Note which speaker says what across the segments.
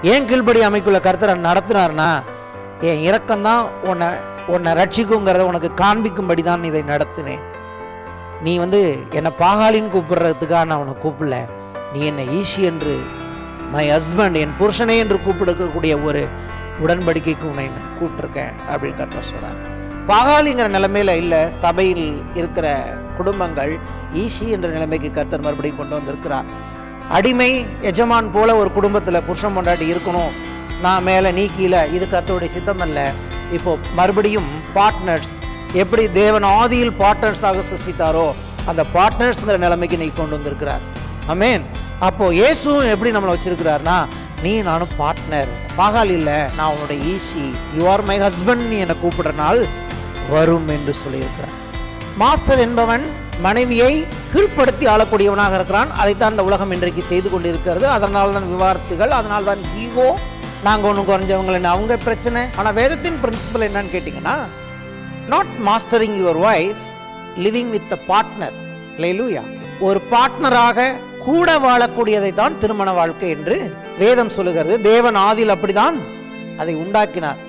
Speaker 1: ஏன் கீழ்படி அமைக்குள்ள கர்த்தரை நடத்தினார்னா என் இரக்கம்தான் உன்னை உன்னை ரட்சிக்குங்கிறத உனக்கு காண்பிக்கும்படி தான் இதை நடத்தினேன் நீ வந்து என்னை பாகாலின்னு கூப்பிடுறதுக்காக நான் உன்னை கூப்பிடல நீ என்னை ஈஷி என்று மை ஹஸ்பண்ட் என் புருஷனே என்று கூப்பிடக்கூடிய ஒரு உடன்படிக்கைக்கு உன்னை நான் கூப்பிட்டுருக்கேன் அப்படின்னு கர்த்தர் சொல்கிறார் பாகாலிங்கிற நிலைமையில இல்லை சபையில் இருக்கிற குடும்பங்கள் ஈஷி என்ற நிலைமைக்கு கர்த்தர் மறுபடியும் கொண்டு வந்திருக்கிறார் அடிமை எஜமான் போல ஒரு குடும்பத்தில் புருஷன் பொண்டாட்டி இருக்கணும் நான் மேலே நீ கீழே இது கர்த்தருடைய சித்தம் அல்ல இப்போ மறுபடியும் பார்ட்னர்ஸ் எப்படி தேவன் ஆதியில் பார்ட்னர்ஸாக சிருஷ்டித்தாரோ அந்த பார்ட்னர்ஸ்ங்கிற நிலைமைக்கு நீ கொண்டு வந்திருக்கிறார் அமேன் அப்போ இயேசுவும் எப்படி நம்மளை வச்சிருக்கிறார்னா நீ நானும் பார்ட்னர் பாகால் இல்லை நான் உன்னோட ஈஷி யூ ஆர் மை ஹஸ்பண்ட் நீ என்னை கூப்பிடுற நாள் வரும் என்று சொல்லியிருக்கிறார் மாஸ்டர் என்பவன் மனைவியை கீழ்ப்படுத்தி ஆளக்கூடியவனாக இருக்கிறான் அதைத்தான் இந்த உலகம் இன்றைக்கு செய்து கொண்டிருக்கிறது அதனால தான் விவாதத்துகள் அதனால தான் ஈகோ நாங்கள் ஒன்றும் குறைஞ்சவங்கள அவங்க பிரச்சனை ஆனால் வேதத்தின் பிரின்சிபல் என்னன்னு கேட்டிங்கன்னா not mastering your wife living with a partner லேலூயா ஒரு பார்ட்னராக கூட வாழக்கூடியதை தான் திருமண வாழ்க்கை என்று வேதம் சொல்லுகிறது தேவன் ஆதியில் அப்படிதான் அதை உண்டாக்கினார்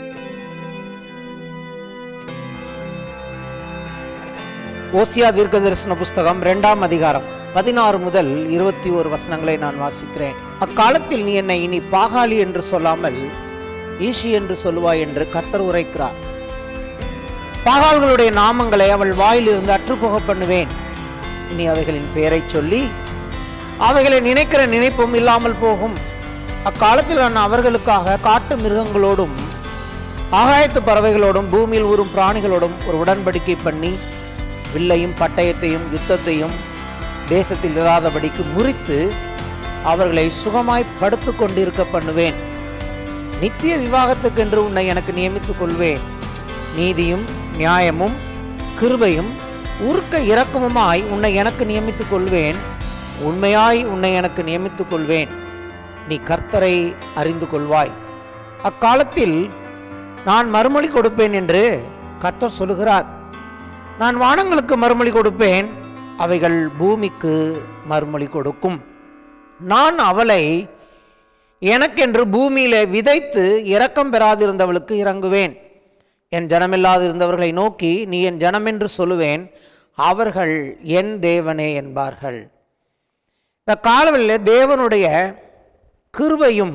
Speaker 1: ஓசியா தீர்க்க தரிசன புஸ்தகம் இரண்டாம் அதிகாரம் பதினாறு முதல் இருபத்தி ஒரு வசனங்களை நான் வாசிக்கிறேன் அக்காலத்தில் நீ என்னை இனி பாகாலி என்று சொல்லாமல் ஈஷி என்று சொல்லுவாய் என்று கர்த்தர் உரைக்கிறார் பாகால்களுடைய நாமங்களை அவள் வாயிலிருந்து அற்றுப்போக பண்ணுவேன் இனி அவைகளின் பெயரைச் சொல்லி அவைகளை நினைக்கிற நினைப்பும் இல்லாமல் போகும் அக்காலத்தில் நான் அவர்களுக்காக காட்டு மிருகங்களோடும் ஆகாயத்து பறவைகளோடும் பூமியில் ஊறும் பிராணிகளோடும் ஒரு உடன்படிக்கை பண்ணி வில்லையும் பட்டயத்தையும் யுத்தத்தையும் தேசத்தில் இராதபடிக்கு முறித்து அவர்களை சுகமாய் படுத்து கொண்டிருக்க பண்ணுவேன் நித்திய விவாகத்துக்கென்று உன்னை எனக்கு நியமித்துக் கொள்வேன் நீதியும் நியாயமும் கிருபையும் உருக்க இரக்கமுமாய் உன்னை எனக்கு நியமித்துக் கொள்வேன் உண்மையாய் உன்னை எனக்கு நியமித்துக் கொள்வேன் நீ கர்த்தரை அறிந்து கொள்வாய் அக்காலத்தில் நான் மறுமொழி கொடுப்பேன் என்று கர்த்தர் சொல்லுகிறார் நான் வானங்களுக்கு மறுமொழி கொடுப்பேன் அவைகள் பூமிக்கு மறுமொழி கொடுக்கும் நான் அவளை எனக்கென்று பூமியிலே விதைத்து இரக்கம் பெறாதிருந்தவளுக்கு இறங்குவேன் என் ஜனமில்லாதிருந்தவர்களை நோக்கி நீ என் ஜனமென்று சொல்லுவேன் அவர்கள் என் தேவனே என்பார்கள் இந்த காலவெளியில் தேவனுடைய கிருபையும்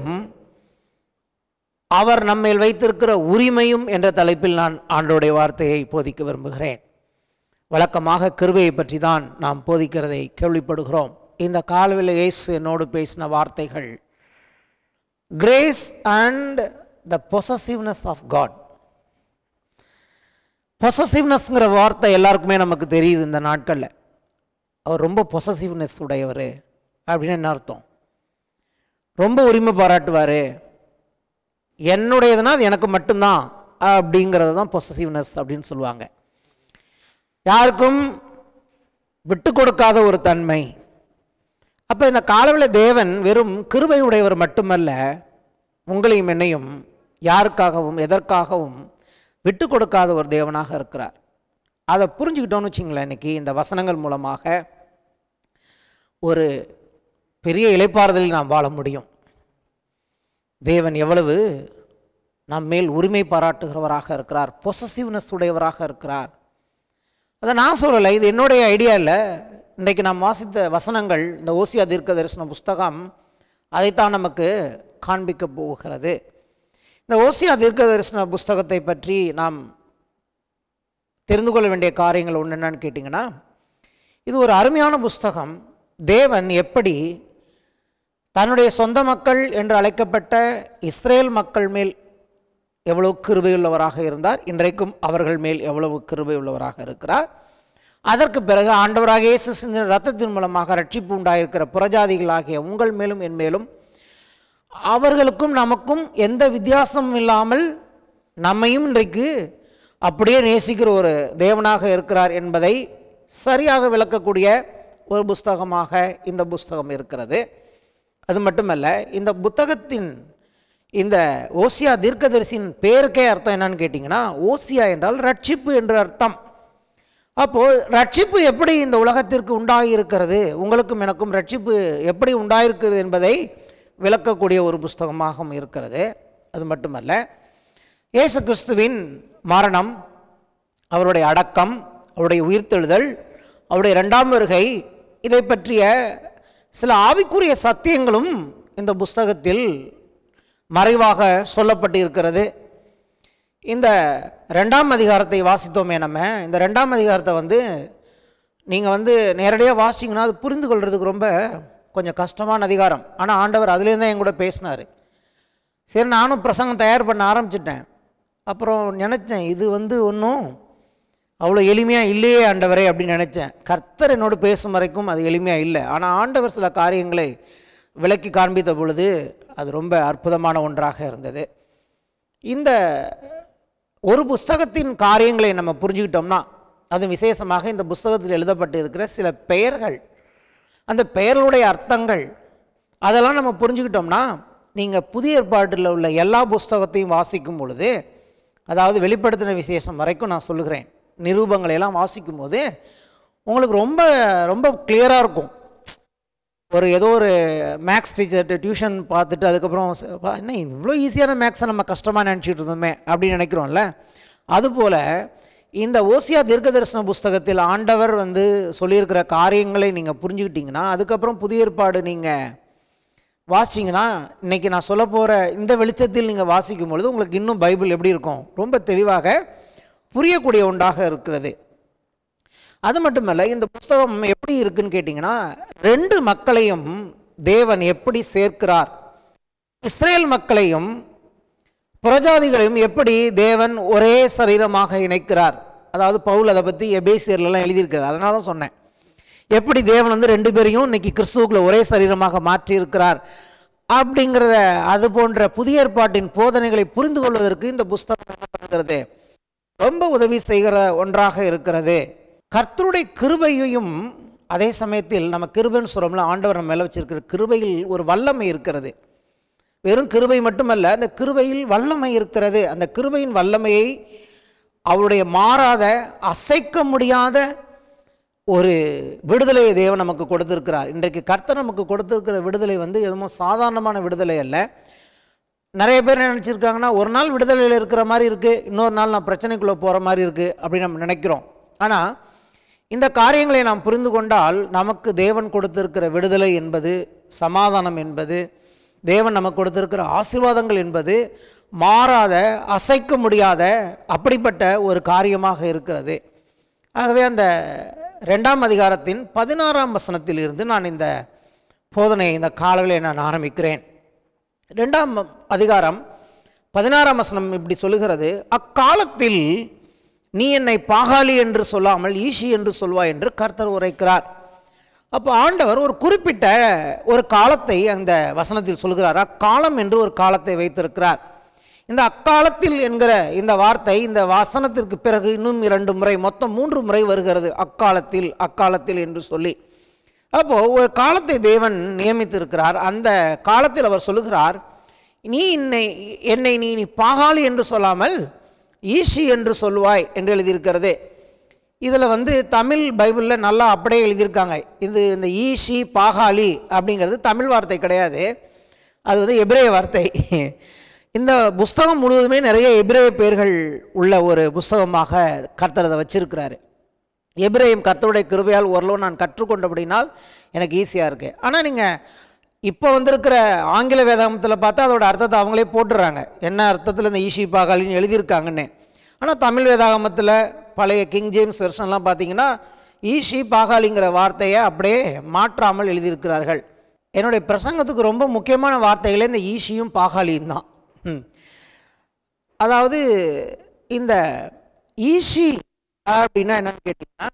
Speaker 1: அவர் நம்மேல் வைத்திருக்கிற உரிமையும் என்ற தலைப்பில் நான் ஆண்டோடைய வார்த்தையை போதிக்க விரும்புகிறேன் வழக்கமாக கிருபையை பற்றி தான் நாம் போதிக்கிறதை கேள்விப்படுகிறோம் இந்த காலவில் இயேசு என்னோடு பேசின வார்த்தைகள் grace and the possessiveness of God பொசசிவ்னஸ்ங்கிற வார்த்தை எல்லாருக்குமே நமக்கு தெரியுது இந்த நாட்களில் அவர் ரொம்ப பொசசிவ்னஸ் உடையவர் அப்படின்னு என்ன அர்த்தம் ரொம்ப உரிமை பாராட்டுவார் என்னுடையதுன்னா அது எனக்கு மட்டும்தான் அப்படிங்கிறது தான் பொசசிவ்னஸ் அப்படின்னு சொல்லுவாங்க யாருக்கும் விட்டு கொடுக்காத ஒரு தன்மை அப்போ இந்த காலவில் தேவன் வெறும் கிருபை உடையவர் மட்டுமல்ல உங்களையும் என்னையும் யாருக்காகவும் எதற்காகவும் விட்டு கொடுக்காத ஒரு தேவனாக இருக்கிறார் அதை புரிஞ்சுக்கிட்டோன்னு வச்சிங்களேன் இன்னைக்கு இந்த வசனங்கள் மூலமாக ஒரு பெரிய இலைப்பாறுதலில் நாம் வாழ முடியும் தேவன் எவ்வளவு நம் மேல் உரிமை பாராட்டுகிறவராக இருக்கிறார் பொசசிவ்னஸ் உடையவராக இருக்கிறார் அதை நான் சொல்லலை இது என்னுடைய ஐடியா இல்லை இன்றைக்கு நாம் வாசித்த வசனங்கள் இந்த ஓசியா தீர்க்க தரிசன புஸ்தகம் அதைத்தான் நமக்கு காண்பிக்க போகிறது இந்த ஓசியா தீர்க்க தரிசன புஸ்தகத்தை பற்றி நாம் தெரிந்து கொள்ள வேண்டிய காரியங்கள் ஒன்று என்னன்னு கேட்டிங்கன்னா இது ஒரு அருமையான புஸ்தகம் தேவன் எப்படி தன்னுடைய சொந்த மக்கள் என்று அழைக்கப்பட்ட இஸ்ரேல் மக்கள் மேல் எவ்வளவு கிருபையுள்ளவராக இருந்தார் இன்றைக்கும் அவர்கள் மேல் எவ்வளவு கிருபையுள்ளவராக இருக்கிறார் அதற்கு பிறகு ஆண்டவராக இயேசு சிந்தின ரத்தத்தின் மூலமாக ரட்சிப்பு உண்டாயிருக்கிற புறஜாதிகளாகிய உங்கள் மேலும் என் மேலும் அவர்களுக்கும் நமக்கும் எந்த வித்தியாசமும் இல்லாமல் நம்மையும் இன்றைக்கு அப்படியே நேசிக்கிற ஒரு தேவனாக இருக்கிறார் என்பதை சரியாக விளக்கக்கூடிய ஒரு புஸ்தகமாக இந்த புஸ்தகம் இருக்கிறது அது மட்டுமல்ல இந்த புத்தகத்தின் இந்த ஓசியா தீர்க்கதரிசியின் பேருக்கே அர்த்தம் என்னன்னு கேட்டிங்கன்னா ஓசியா என்றால் ரட்சிப்பு என்று அர்த்தம் அப்போது ரட்சிப்பு எப்படி இந்த உலகத்திற்கு உண்டாகி இருக்கிறது உங்களுக்கும் எனக்கும் ரட்சிப்பு எப்படி உண்டாயிருக்கிறது என்பதை விளக்கக்கூடிய ஒரு புஸ்தகமாகவும் இருக்கிறது அது மட்டுமல்ல இயேசு கிறிஸ்துவின் மரணம் அவருடைய அடக்கம் அவருடைய உயிர்த்தெழுதல் அவருடைய இரண்டாம் வருகை இதை பற்றிய சில ஆவிக்குரிய சத்தியங்களும் இந்த புஸ்தகத்தில் மறைவாக சொல்லப்பட்டு இருக்கிறது இந்த ரெண்டாம் அதிகாரத்தை வாசித்தோமே நம்ம இந்த ரெண்டாம் அதிகாரத்தை வந்து நீங்கள் வந்து நேரடியாக வாசிச்சிங்கன்னா அது புரிந்து கொள்றதுக்கு ரொம்ப கொஞ்சம் கஷ்டமான அதிகாரம் ஆனால் ஆண்டவர் அதுலேருந்து தான் என் கூட பேசினார் சரி நானும் பிரசங்கம் தயார் பண்ண ஆரம்பிச்சிட்டேன் அப்புறம் நினச்சேன் இது வந்து ஒன்றும் அவ்வளோ எளிமையாக இல்லையே ஆண்டவரே அப்படின்னு நினச்சேன் கர்த்தர் என்னோடு பேசும் வரைக்கும் அது எளிமையாக இல்லை ஆனால் ஆண்டவர் சில காரியங்களை விளக்கி காண்பித்த பொழுது அது ரொம்ப அற்புதமான ஒன்றாக இருந்தது இந்த ஒரு புஸ்தகத்தின் காரியங்களை நம்ம புரிஞ்சுக்கிட்டோம்னா அது விசேஷமாக இந்த புஸ்தகத்தில் எழுதப்பட்டு இருக்கிற சில பெயர்கள் அந்த பெயர்களுடைய அர்த்தங்கள் அதெல்லாம் நம்ம புரிஞ்சுக்கிட்டோம்னா நீங்கள் புதிய ஏற்பாட்டில் உள்ள எல்லா புஸ்தகத்தையும் வாசிக்கும் பொழுது அதாவது வெளிப்படுத்தின விசேஷம் வரைக்கும் நான் சொல்லுகிறேன் நிரூபங்களை எல்லாம் வாசிக்கும் போது உங்களுக்கு ரொம்ப ரொம்ப கிளியராக இருக்கும் ஒரு ஏதோ ஒரு மேக்ஸ் டீச்சர்கிட்ட டியூஷன் பார்த்துட்டு அதுக்கப்புறம் ச- பா, என்ன இவ்வளோ ஈஸியான மேக்ஸை நம்ம கஷ்டமாக நினச்சிட்டு இருந்தோமே அப்படின்னு நினைக்கிறோம்ல அதுபோல் இந்த ஓசியா தீர்க்க தரிசன புஸ்தகத்தில் ஆண்டவர் வந்து சொல்லியிருக்கிற காரியங்களை நீங்கள் புரிஞ்சுக்கிட்டீங்கன்னா அதுக்கப்புறம் புதிய ஏற்பாடு நீங்கள் வாசிச்சிங்கன்னா இன்றைக்கி நான் சொல்ல போகிற இந்த வெளிச்சத்தில் நீங்கள் வாசிக்கும் பொழுது உங்களுக்கு இன்னும் பைபிள் எப்படி இருக்கும் ரொம்ப தெளிவாக புரியக்கூடிய ஒன்றாக இருக்கிறது அது மட்டுமல்ல இந்த புஸ்தகம் எப்படி இருக்குன்னு கேட்டிங்கன்னா ரெண்டு மக்களையும் தேவன் எப்படி சேர்க்கிறார் இஸ்ரேல் மக்களையும் புறஜாதிகளையும் எப்படி தேவன் ஒரே சரீரமாக இணைக்கிறார் அதாவது பவுல் அதை பற்றி எபேசியர்லாம் எழுதியிருக்கிறார் அதனால தான் சொன்னேன் எப்படி தேவன் வந்து ரெண்டு பேரையும் இன்னைக்கு கிறிஸ்துவுக்குள்ள ஒரே சரீரமாக மாற்றியிருக்கிறார் அப்படிங்கிறத அது போன்ற புதிய ஏற்பாட்டின் போதனைகளை புரிந்து கொள்வதற்கு இந்த புஸ்தகம் என்ன பண்ணுகிறது ரொம்ப உதவி செய்கிற ஒன்றாக இருக்கிறது கர்த்தருடைய கிருபையையும் அதே சமயத்தில் நம்ம கிருபைன்னு சொல்கிறோம்ல ஆண்டவர் நம்ம மேலே வச்சிருக்கிற கிருபையில் ஒரு வல்லமை இருக்கிறது வெறும் கிருபை மட்டுமல்ல அந்த கிருபையில் வல்லமை இருக்கிறது அந்த கிருபையின் வல்லமையை அவருடைய மாறாத அசைக்க முடியாத ஒரு விடுதலையை தேவன் நமக்கு கொடுத்திருக்கிறார் இன்றைக்கு கர்த்தர் நமக்கு கொடுத்திருக்கிற விடுதலை வந்து எதுவும் சாதாரணமான விடுதலை அல்ல நிறைய பேர் என்ன நினச்சிருக்காங்கன்னா ஒரு நாள் விடுதலையில் இருக்கிற மாதிரி இருக்குது இன்னொரு நாள் நான் பிரச்சனைக்குள்ளே போகிற மாதிரி இருக்குது அப்படின்னு நம்ம நினைக்கிறோம் ஆனால் இந்த காரியங்களை நாம் புரிந்து கொண்டால் நமக்கு தேவன் கொடுத்திருக்கிற விடுதலை என்பது சமாதானம் என்பது தேவன் நமக்கு கொடுத்திருக்கிற ஆசீர்வாதங்கள் என்பது மாறாத அசைக்க முடியாத அப்படிப்பட்ட ஒரு காரியமாக இருக்கிறது ஆகவே அந்த ரெண்டாம் அதிகாரத்தின் பதினாறாம் வசனத்தில் இருந்து நான் இந்த போதனையை இந்த காலவிலே நான் ஆரம்பிக்கிறேன் ரெண்டாம் அதிகாரம் பதினாறாம் வசனம் இப்படி சொல்லுகிறது அக்காலத்தில் நீ என்னை பாகாளி என்று சொல்லாமல் ஈஷி என்று சொல்வாய் என்று கர்த்தர் உரைக்கிறார் அப்போ ஆண்டவர் ஒரு குறிப்பிட்ட ஒரு காலத்தை அந்த வசனத்தில் சொல்கிறார் அக்காலம் என்று ஒரு காலத்தை வைத்திருக்கிறார் இந்த அக்காலத்தில் என்கிற இந்த வார்த்தை இந்த வசனத்திற்கு பிறகு இன்னும் இரண்டு முறை மொத்தம் மூன்று முறை வருகிறது அக்காலத்தில் அக்காலத்தில் என்று சொல்லி அப்போது ஒரு காலத்தை தேவன் நியமித்திருக்கிறார் அந்த காலத்தில் அவர் சொல்லுகிறார் நீ என்னை என்னை நீ நீ பாகாளி என்று சொல்லாமல் ஈஷி என்று சொல்வாய் என்று எழுதியிருக்கிறது இதில் வந்து தமிழ் பைபிளில் நல்லா அப்படியே எழுதியிருக்காங்க இது இந்த ஈஷி பாகாளி அப்படிங்கிறது தமிழ் வார்த்தை கிடையாது அது வந்து எபிரேய வார்த்தை இந்த புஸ்தகம் முழுவதுமே நிறைய எபிரேய பெயர்கள் உள்ள ஒரு புஸ்தகமாக கர்த்தர் அதை வச்சிருக்கிறாரு எபிரேயம் கர்த்தருடைய கிருபையால் ஓரளவு நான் கற்றுக்கொண்டபடினால் எனக்கு ஈஸியாக இருக்குது ஆனால் நீங்கள் இப்போ வந்திருக்கிற ஆங்கில வேதாகமத்தில் பார்த்தா அதோட அர்த்தத்தை அவங்களே போட்டுடுறாங்க என்ன அர்த்தத்தில் இந்த ஈஷி பாகாலின்னு எழுதியிருக்காங்கன்னு ஆனால் தமிழ் வேதாகமத்தில் பழைய கிங் ஜேம்ஸ் வெர்ஷன்லாம் பார்த்தீங்கன்னா ஈஷி பாகாலிங்கிற வார்த்தையை அப்படியே மாற்றாமல் எழுதியிருக்கிறார்கள் என்னுடைய பிரசங்கத்துக்கு ரொம்ப முக்கியமான வார்த்தைகளே இந்த ஈஷியும் பாகாலியும் தான் ம். அதாவது இந்த ஈஷி அப்படின்னா என்னன்னு கேட்டிங்கன்னா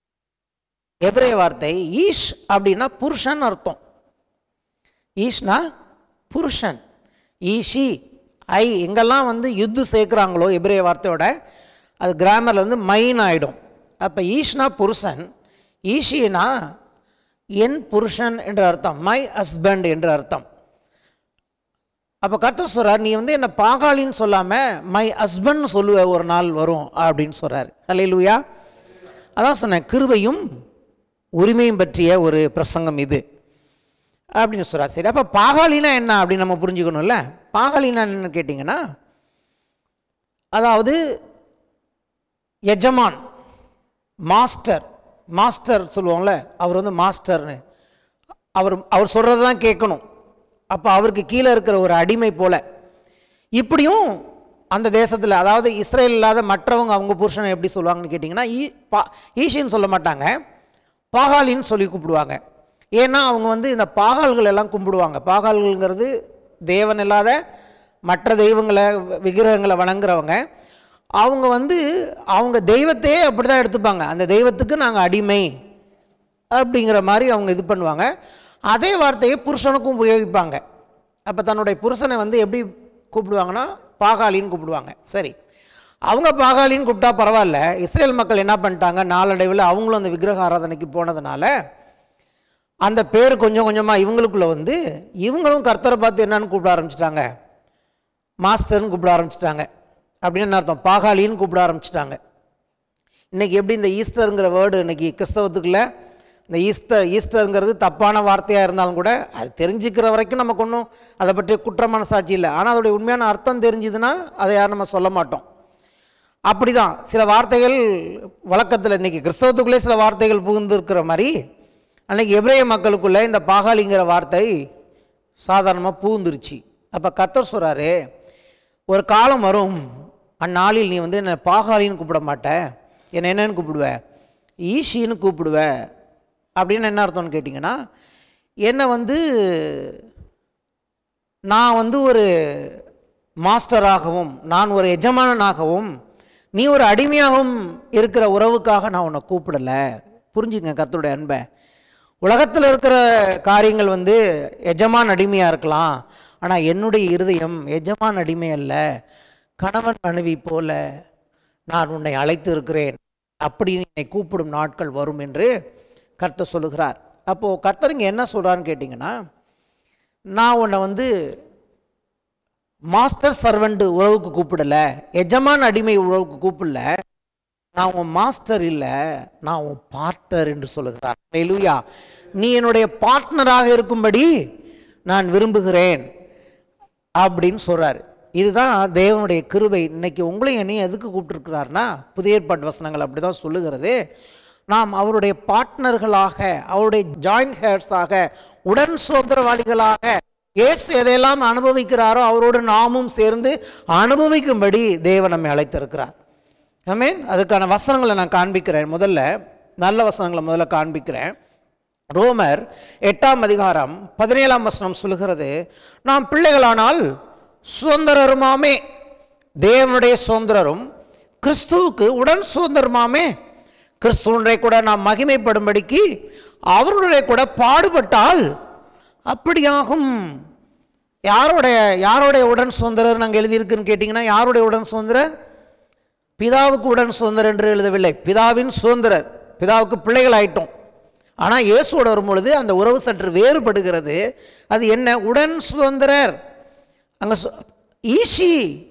Speaker 1: எபிரேய வார்த்தை ஈஷ் அப்படின்னா புருஷன் அர்த்தம் ஈஷ்னா புருஷன் ஈஷி ஐ எங்கெல்லாம் வந்து யுத்து சேர்க்குறாங்களோ எபிரேய வார்த்தையோட அது கிராமரில் வந்து மைன் ஆகிடும் அப்போ ஈஷ்னா புருஷன் ஈஷினா என் புருஷன் என்ற அர்த்தம் மை ஹஸ்பண்ட் என்ற அர்த்தம் அப்போ கர்த்தர் சொல்கிறார் நீ வந்து என்னை பாகாளின்னு சொல்லாமல் மை ஹஸ்பண்ட் சொல்லுவ ஒரு நாள் வரும் அப்படின்னு சொல்கிறார் அல்லையிலுயா அதான் சொன்னேன் கிருபையும் உரிமையும் பற்றிய ஒரு பிரசங்கம் இது அப்படின்னு சொல்கிறார் சரி அப்போ பாகாலினா என்ன அப்படின்னு நம்ம புரிஞ்சுக்கணும்ல பாகாலினா என்னன்னு கேட்டிங்கன்னா அதாவது எஜமான் மாஸ்டர் மாஸ்டர் சொல்லுவோம்ல அவர் வந்து மாஸ்டர்னு அவர் அவர் சொல்கிறது தான் கேட்கணும் அப்போ அவருக்கு கீழே இருக்கிற ஒரு அடிமை போல இப்படியும் அந்த தேசத்தில் அதாவது இஸ்ரேல் இல்லாத மற்றவங்க அவங்க புருஷனை எப்படி சொல்லுவாங்கன்னு கேட்டிங்கன்னா ஈ பா ஈஷின்னு சொல்ல மாட்டாங்க பாகாலின்னு சொல்லி கூப்பிடுவாங்க ஏன்னா அவங்க வந்து இந்த பாகால்கள் எல்லாம் கும்பிடுவாங்க பாகால்கள்ங்கிறது தேவன் இல்லாத மற்ற தெய்வங்களை விக்கிரகங்களை வணங்குறவங்க அவங்க வந்து அவங்க தெய்வத்தையே அப்படி தான் எடுத்துப்பாங்க அந்த தெய்வத்துக்கு நாங்கள் அடிமை அப்படிங்கிற மாதிரி அவங்க இது பண்ணுவாங்க அதே வார்த்தையை புருஷனுக்கும் உபயோகிப்பாங்க அப்போ தன்னுடைய புருஷனை வந்து எப்படி கூப்பிடுவாங்கன்னா பாகாலின்னு கூப்பிடுவாங்க சரி அவங்க பாகாலின்னு கூப்பிட்டா பரவாயில்ல இஸ்ரேல் மக்கள் என்ன பண்ணிட்டாங்க நாளடைவில் அவங்களும் அந்த விக்கிரக ஆராதனைக்கு போனதுனால அந்த பேர் கொஞ்சம் கொஞ்சமாக இவங்களுக்குள்ள வந்து இவங்களும் கர்த்தரை பார்த்து என்னன்னு கூப்பிட ஆரம்பிச்சிட்டாங்க மாஸ்டர்னு கூப்பிட ஆரம்பிச்சிட்டாங்க அப்படின்னு என்ன அர்த்தம் பாகாலின்னு கூப்பிட ஆரம்பிச்சிட்டாங்க இன்றைக்கி எப்படி இந்த ஈஸ்டருங்கிற வேர்டு இன்றைக்கி கிறிஸ்தவத்துக்குள்ள இந்த ஈஸ்டர் ஈஸ்டருங்கிறது தப்பான வார்த்தையாக இருந்தாலும் கூட அது தெரிஞ்சுக்கிற வரைக்கும் நமக்கு ஒன்றும் அதை பற்றி குற்ற மனசாட்சி இல்லை ஆனால் அதோடைய உண்மையான அர்த்தம் தெரிஞ்சுதுன்னா அதை யாரும் நம்ம சொல்ல மாட்டோம் அப்படி தான் சில வார்த்தைகள் வழக்கத்தில் இன்றைக்கி கிறிஸ்தவத்துக்குள்ளே சில வார்த்தைகள் புகுந்திருக்கிற மாதிரி அன்றைக்கி எபிரேய மக்களுக்குள்ளே இந்த பாகாலிங்கிற வார்த்தை சாதாரணமாக பூந்துருச்சு அப்போ கத்தர் சொல்கிறாரு ஒரு காலம் வரும் அந்நாளில் நீ வந்து என்னை பாகாலின்னு கூப்பிட மாட்ட என்னை என்னன்னு கூப்பிடுவ ஈஷின்னு கூப்பிடுவ அப்படின்னு என்ன அர்த்தம்னு கேட்டிங்கன்னா என்னை வந்து நான் வந்து ஒரு மாஸ்டராகவும் நான் ஒரு எஜமானனாகவும் நீ ஒரு அடிமையாகவும் இருக்கிற உறவுக்காக நான் உன்னை கூப்பிடலை புரிஞ்சுங்க கர்த்தருடைய அன்பை உலகத்தில் இருக்கிற காரியங்கள் வந்து எஜமான் அடிமையாக இருக்கலாம் ஆனால் என்னுடைய இருதயம் எஜமான் அடிமை அல்ல கணவன் மனைவி போல நான் உன்னை அழைத்து இருக்கிறேன் அப்படி என்னை கூப்பிடும் நாட்கள் வரும் என்று கர்த்தர் சொல்லுகிறார் அப்போது கர்த்தர் இங்கே என்ன சொல்கிறான்னு கேட்டிங்கன்னா நான் உன்னை வந்து மாஸ்டர் சர்வெண்ட் உறவுக்கு கூப்பிடல எஜமான் அடிமை உறவுக்கு கூப்பிடல நான் உன் மாஸ்டர் இல்லை நான் உன் பார்ட்னர் என்று சொல்லுகிறார் லூயா நீ என்னுடைய பார்ட்னராக இருக்கும்படி நான் விரும்புகிறேன் அப்படின்னு சொல்கிறார் இதுதான் தேவனுடைய கிருபை இன்னைக்கு உங்களையும் என்னையும் எதுக்கு கூப்பிட்டுருக்கிறாருன்னா புதிய ஏற்பாட்டு வசனங்கள் அப்படி தான் சொல்லுகிறது நாம் அவருடைய பார்ட்னர்களாக அவருடைய ஜாயிண்ட் ஹேர்ஸாக உடன் சுதந்திரவாளிகளாக இயேசு எதையெல்லாம் அனுபவிக்கிறாரோ அவரோடு நாமும் சேர்ந்து அனுபவிக்கும்படி தேவன் நம்மை அழைத்திருக்கிறார் ஆமீன் அதுக்கான வசனங்களை நான் காண்பிக்கிறேன் முதல்ல நல்ல வசனங்களை முதல்ல காண்பிக்கிறேன் ரோமர் எட்டாம் அதிகாரம் பதினேழாம் வசனம் சொல்லுகிறது நாம் பிள்ளைகளானால் சுதந்திரருமாமே தேவனுடைய சுதந்திரரும் கிறிஸ்துவுக்கு உடன் சுதந்திரமாமே கிறிஸ்துவனுடைய கூட நாம் மகிமைப்படும்படிக்கு அவருடைய கூட பாடுபட்டால் அப்படியாகும் யாருடைய யாருடைய உடன் சுதந்திரர் நாங்கள் எழுதியிருக்குன்னு கேட்டிங்கன்னா யாருடைய உடன் சுதந்திரர் பிதாவுக்கு உடன் சுதந்திரர் என்று எழுதவில்லை பிதாவின் சுதந்திரர் பிதாவுக்கு பிள்ளைகள் ஆயிட்டோம் ஆனால் இயேசுவோட வரும்பொழுது அந்த உறவு சற்று வேறுபடுகிறது அது என்ன உடன் சுதந்திரர் அங்கே ஈஷி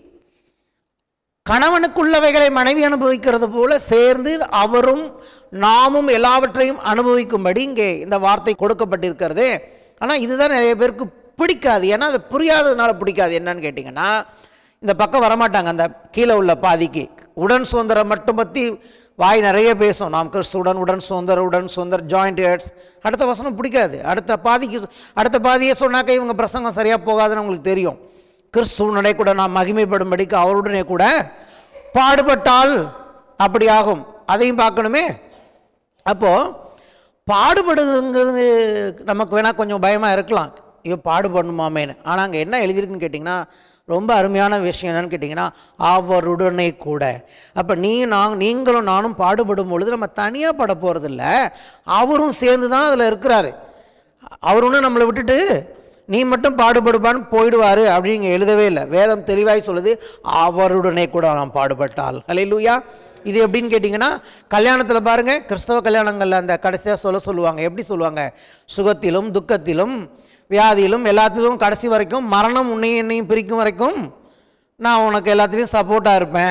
Speaker 1: கணவனுக்குள்ளவைகளை மனைவி அனுபவிக்கிறது போல சேர்ந்து அவரும் நாமும் எல்லாவற்றையும் அனுபவிக்கும்படி இங்கே இந்த வார்த்தை கொடுக்கப்பட்டிருக்கிறது ஆனால் இதுதான் நிறைய பேருக்கு பிடிக்காது ஏன்னா அது புரியாததுனால பிடிக்காது என்னன்னு கேட்டிங்கன்னா இந்த பக்கம் வரமாட்டாங்க அந்த கீழே உள்ள பாதிக்கு உடன் சுதந்திரம் மட்டும் பற்றி வாய் நிறைய பேசும் நாம் கிறிஸ்துவுடன் உடன் சுதந்திர உடன் சுதந்திர ஜாயிண்ட் ஹேட்ஸ் அடுத்த வசனம் பிடிக்காது அடுத்த பாதிக்கு அடுத்த பாதியை சொன்னாக்க இவங்க பிரசங்கம் சரியாக போகாதுன்னு உங்களுக்கு தெரியும் கிறிஸ்துவனுடைய கூட நாம் மகிமைப்படும்படிக்கு அவருடனே கூட பாடுபட்டால் அப்படி ஆகும் அதையும் பார்க்கணுமே அப்போது பாடுபடுங்கிறது நமக்கு வேணால் கொஞ்சம் பயமாக இருக்கலாம் ஐயோ பாடுபடணுமாமேன்னு ஆனால் அங்கே என்ன எழுதியிருக்குன்னு கேட்டிங்கன்னா ரொம்ப அருமையான விஷயம் என்னன்னு கேட்டிங்கன்னா அவருடனே கூட அப்போ நீ நான் நீங்களும் நானும் பாடுபடும் பொழுது நம்ம தனியாக பட போகிறதில்ல அவரும் சேர்ந்து தான் அதில் இருக்கிறாரு அவர் ஒன்றும் நம்மளை விட்டுட்டு நீ மட்டும் பாடுபடுப்பான்னு போயிடுவார் அப்படிங்க எழுதவே இல்லை வேதம் தெளிவாய் சொல்லுது அவருடனே கூட நாம் பாடுபட்டால் ஹalleluya இது எப்படின்னு கேட்டிங்கன்னா கல்யாணத்தில் பாருங்கள் கிறிஸ்தவ கல்யாணங்களில் அந்த கடைசியாக சொல்ல சொல்லுவாங்க எப்படி சொல்லுவாங்க சுகத்திலும் துக்கத்திலும் வியாதியிலும் எல்லாத்திலும் கடைசி வரைக்கும் மரணம் உன்னையும் என்னையும் பிரிக்கும் வரைக்கும் நான் உனக்கு எல்லாத்துலேயும் சப்போர்ட்டாக இருப்பேன்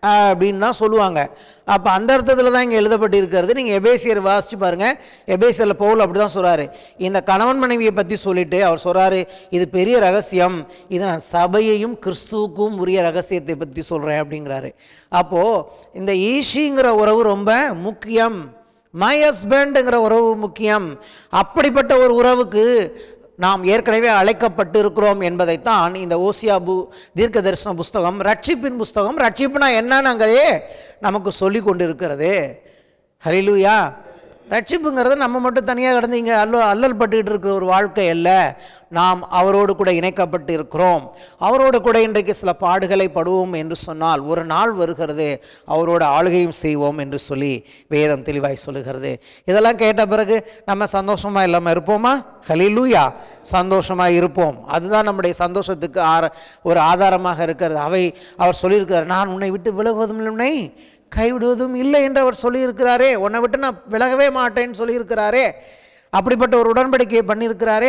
Speaker 1: அப்படின்னு தான் சொல்லுவாங்க அப்போ அந்த அர்த்தத்தில் தான் இங்கே எழுதப்பட்டு இருக்கிறது நீங்கள் எபேசியர் வாசித்து பாருங்கள் எபேசியரில் பவுல் அப்படி தான் சொல்கிறாரு இந்த கணவன் மனைவியை பற்றி சொல்லிட்டு அவர் சொல்கிறாரு இது பெரிய ரகசியம் இது நான் சபையையும் கிறிஸ்துவுக்கும் உரிய ரகசியத்தை பற்றி சொல்கிறேன் அப்படிங்கிறாரு அப்போது இந்த ஈஷிங்கிற உறவு ரொம்ப முக்கியம் மை ஹஸ்பண்டுங்கிற உறவு முக்கியம் அப்படிப்பட்ட ஒரு உறவுக்கு நாம் ஏற்கனவே அழைக்கப்பட்டு இருக்கிறோம் என்பதைத்தான் இந்த ஓசியா பு தீர்க்க தரிசன புஸ்தகம் ரட்சிப்பின் புஸ்தகம் ரட்சிப்புனா என்னன்னு அங்கேயே நமக்கு சொல்லி கொண்டு இருக்கிறது ஹலிலூயா ரட்சிப்புங்கிறது நம்ம மட்டும் தனியாக கிடந்து இங்கே அல்ல அல்லல் பட்டுக்கிட்டு இருக்கிற ஒரு வாழ்க்கை அல்ல நாம் அவரோடு கூட இணைக்கப்பட்டு இருக்கிறோம் அவரோடு கூட இன்றைக்கு சில பாடுகளை படுவோம் என்று சொன்னால் ஒரு நாள் வருகிறது அவரோட ஆளுகையும் செய்வோம் என்று சொல்லி வேதம் தெளிவாய் சொல்லுகிறது இதெல்லாம் கேட்ட பிறகு நம்ம சந்தோஷமாக இல்லாமல் இருப்போமா ஹலிலூயா சந்தோஷமாக இருப்போம் அதுதான் நம்முடைய சந்தோஷத்துக்கு ஆர ஒரு ஆதாரமாக இருக்கிறது அவை அவர் சொல்லியிருக்கிறார் நான் உன்னை விட்டு விலகுவதும் இல்லை கைவிடுவதும் இல்லை என்று அவர் சொல்லியிருக்கிறாரே உன்னை விட்டு நான் விலகவே மாட்டேன்னு சொல்லியிருக்கிறாரே அப்படிப்பட்ட ஒரு உடன்படிக்கையை பண்ணியிருக்கிறாரே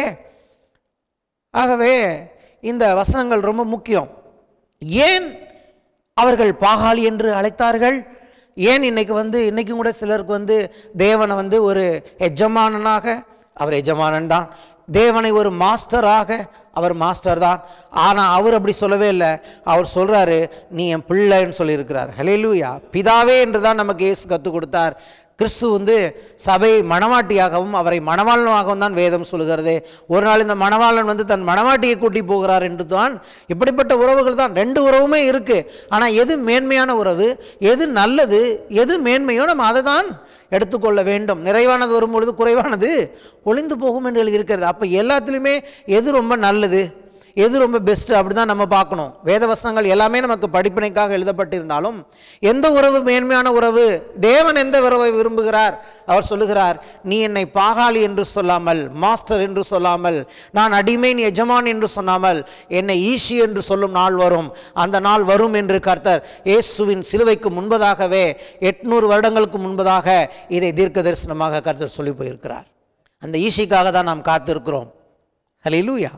Speaker 1: ஆகவே இந்த வசனங்கள் ரொம்ப முக்கியம் ஏன் அவர்கள் பாகாளி என்று அழைத்தார்கள் ஏன் இன்னைக்கு வந்து இன்றைக்கும் கூட சிலருக்கு வந்து தேவனை வந்து ஒரு எஜமானனாக அவர் எஜமானன் தான் தேவனை ஒரு மாஸ்டராக அவர் மாஸ்டர் தான் ஆனால் அவர் அப்படி சொல்லவே இல்லை அவர் சொல்கிறாரு நீ என் பிள்ளைன்னு சொல்லியிருக்கிறார் ஹலேலூயா பிதாவே என்று தான் நமக்கு இயேசு கற்றுக் கொடுத்தார் கிறிஸ்து வந்து சபை மணவாட்டியாகவும் அவரை மணவாளனாகவும் தான் வேதம் சொல்லுகிறது ஒரு நாள் இந்த மணவாளன் வந்து தன் மணவாட்டியை கூட்டி போகிறார் என்று தான் இப்படிப்பட்ட உறவுகள் தான் ரெண்டு உறவுமே இருக்குது ஆனால் எது மேன்மையான உறவு எது நல்லது எது மேன்மையோ நம்ம அதை தான் எடுத்துக்கொள்ள வேண்டும் நிறைவானது வரும் பொழுது குறைவானது ஒளிந்து போகும் என்று எழுதியிருக்கிறது அப்போ எல்லாத்துலேயுமே எது ரொம்ப நல்லது எது ரொம்ப பெஸ்ட்டு அப்படி தான் நம்ம பார்க்கணும் வேத வசனங்கள் எல்லாமே நமக்கு படிப்பினைக்காக எழுதப்பட்டிருந்தாலும் எந்த உறவு மேன்மையான உறவு தேவன் எந்த உறவை விரும்புகிறார் அவர் சொல்லுகிறார் நீ என்னை பாகாளி என்று சொல்லாமல் மாஸ்டர் என்று சொல்லாமல் நான் அடிமை நீ எஜமான் என்று சொல்லாமல் என்னை ஈஷி என்று சொல்லும் நாள் வரும் அந்த நாள் வரும் என்று கர்த்தர் இயேசுவின் சிலுவைக்கு முன்பதாகவே எட்நூறு வருடங்களுக்கு முன்பதாக இதை தீர்க்க தரிசனமாக கர்த்தர் சொல்லி போயிருக்கிறார் அந்த ஈஷிக்காக தான் நாம் காத்திருக்கிறோம் ஹalleluya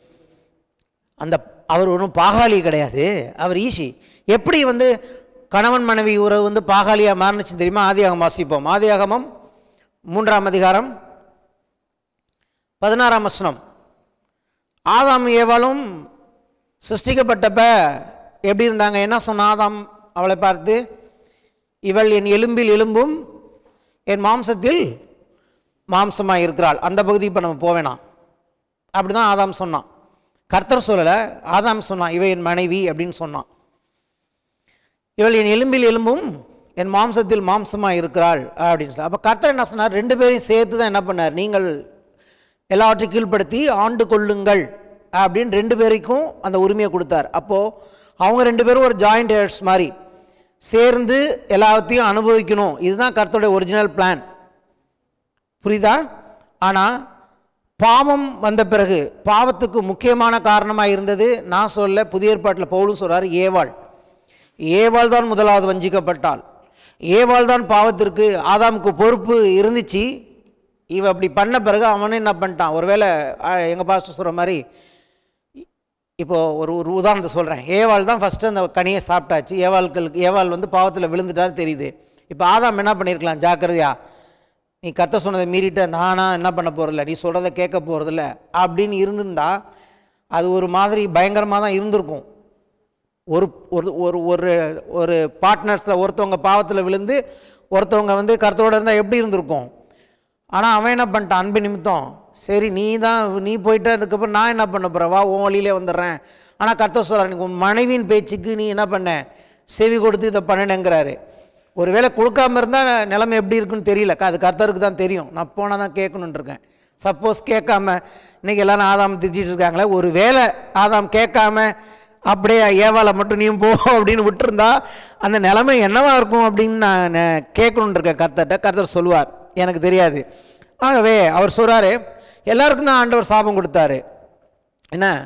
Speaker 1: அந்த அவர் ஒன்றும் பாகாளி கிடையாது அவர் ஈஷி எப்படி வந்து கணவன் மனைவி உறவு வந்து பாகாளியாக மாறுனுச்சு தெரியுமா ஆதியாகம் வாசிப்போம் ஆதியாகமம் மூன்றாம் அதிகாரம் பதினாறாம் வசனம் ஆதாம் ஏவாளும் சிருஷ்டிக்கப்பட்டப்ப எப்படி இருந்தாங்க என்ன சொன்ன ஆதாம் அவளை பார்த்து இவள் என் எலும்பில் எலும்பும் என் மாம்சத்தில் மாம்சமாக இருக்கிறாள் அந்த பகுதி இப்போ நம்ம போவேணாம் அப்படி தான் ஆதாம் சொன்னான் கர்த்தர் சொல்லலை ஆதாம் சொன்னான் இவ என் மனைவி அப்படின்னு சொன்னான் இவள் என் எலும்பில் எலும்பும் என் மாம்சத்தில் மாம்சமாக இருக்கிறாள் அப்படின்னு சொல்லி அப்போ கர்த்தர் என்ன சொன்னார் ரெண்டு பேரையும் சேர்த்து தான் என்ன பண்ணார் நீங்கள் எல்லாவற்றையும் கீழ்ப்படுத்தி ஆண்டு கொள்ளுங்கள் அப்படின்னு ரெண்டு பேருக்கும் அந்த உரிமையை கொடுத்தார் அப்போது அவங்க ரெண்டு பேரும் ஒரு ஜாயிண்ட் ஹேர்ஸ் மாதிரி சேர்ந்து எல்லாத்தையும் அனுபவிக்கணும் இதுதான் கர்த்தருடைய ஒரிஜினல் பிளான் புரியுதா ஆனால் பாவம் வந்த பிறகு பாவத்துக்கு முக்கியமான காரணமாக இருந்தது நான் சொல்ல புதிய ஏற்பாட்டில் பவுலும் சொல்கிறார் ஏவாள் ஏவாள் தான் முதலாவது வஞ்சிக்கப்பட்டாள் ஏவாள் தான் பாவத்திற்கு ஆதாமுக்கு பொறுப்பு இருந்துச்சு இவ அப்படி பண்ண பிறகு அவனும் என்ன பண்ணிட்டான் ஒருவேளை எங்கள் பாஸ்டர் சொல்கிற மாதிரி இப்போது ஒரு ஒரு உதாரணத்தை சொல்கிறேன் ஏவாள் தான் ஃபஸ்ட்டு அந்த கனியை சாப்பிட்டாச்சு ஏவாள்களுக்கு ஏவாள் வந்து பாவத்தில் விழுந்துட்டாரு தெரியுது இப்போ ஆதாம் என்ன பண்ணியிருக்கலாம் ஜாக்கிரதையா நீ கத்த சொன்னதை மீறிட்ட நானா என்ன பண்ண போகிறதில்ல நீ சொல்கிறத கேட்க போகிறதில்ல அப்படின்னு இருந்திருந்தா அது ஒரு மாதிரி பயங்கரமாக தான் இருந்திருக்கும் ஒரு ஒரு ஒரு ஒரு ஒரு பார்ட்னர்ஸில் ஒருத்தவங்க பாவத்தில் விழுந்து ஒருத்தவங்க வந்து கருத்தோடு இருந்தால் எப்படி இருந்திருக்கும் ஆனால் அவன் என்ன பண்ணிட்டான் அன்பு நிமித்தம் சரி நீ தான் நீ போயிட்டு அதுக்கப்புறம் நான் என்ன பண்ண போகிறேன் வா உன் வழியிலே வந்துடுறேன் ஆனால் கர்த்தர் சொல்கிறார் நீ உன் மனைவியின் பேச்சுக்கு நீ என்ன பண்ண செவி கொடுத்து இதை பண்ணினேங்கிறாரு ஒருவேளை கொடுக்காம இருந்தால் நிலைமை எப்படி இருக்குன்னு தெரியல அது கர்த்தருக்கு தான் தெரியும் நான் போனால் தான் கேட்கணுன்னு இருக்கேன் சப்போஸ் கேட்காம இன்றைக்கி எல்லாரும் ஆதாம் திட்டிகிட்டு இருக்காங்களே ஒரு வேளை ஆதாம் கேட்காம அப்படியே ஏவால மட்டும் நீயும் போ அப்படின்னு விட்டுருந்தா அந்த நிலைமை என்னவா இருக்கும் அப்படின்னு நான் கேட்கணுன்னு இருக்கேன் கர்த்தர்கிட்ட கர்த்தர் சொல்லுவார் எனக்கு தெரியாது ஆகவே அவர் சொல்கிறாரு எல்லாருக்கும் தான் ஆண்டவர் சாபம் கொடுத்தாரு என்ன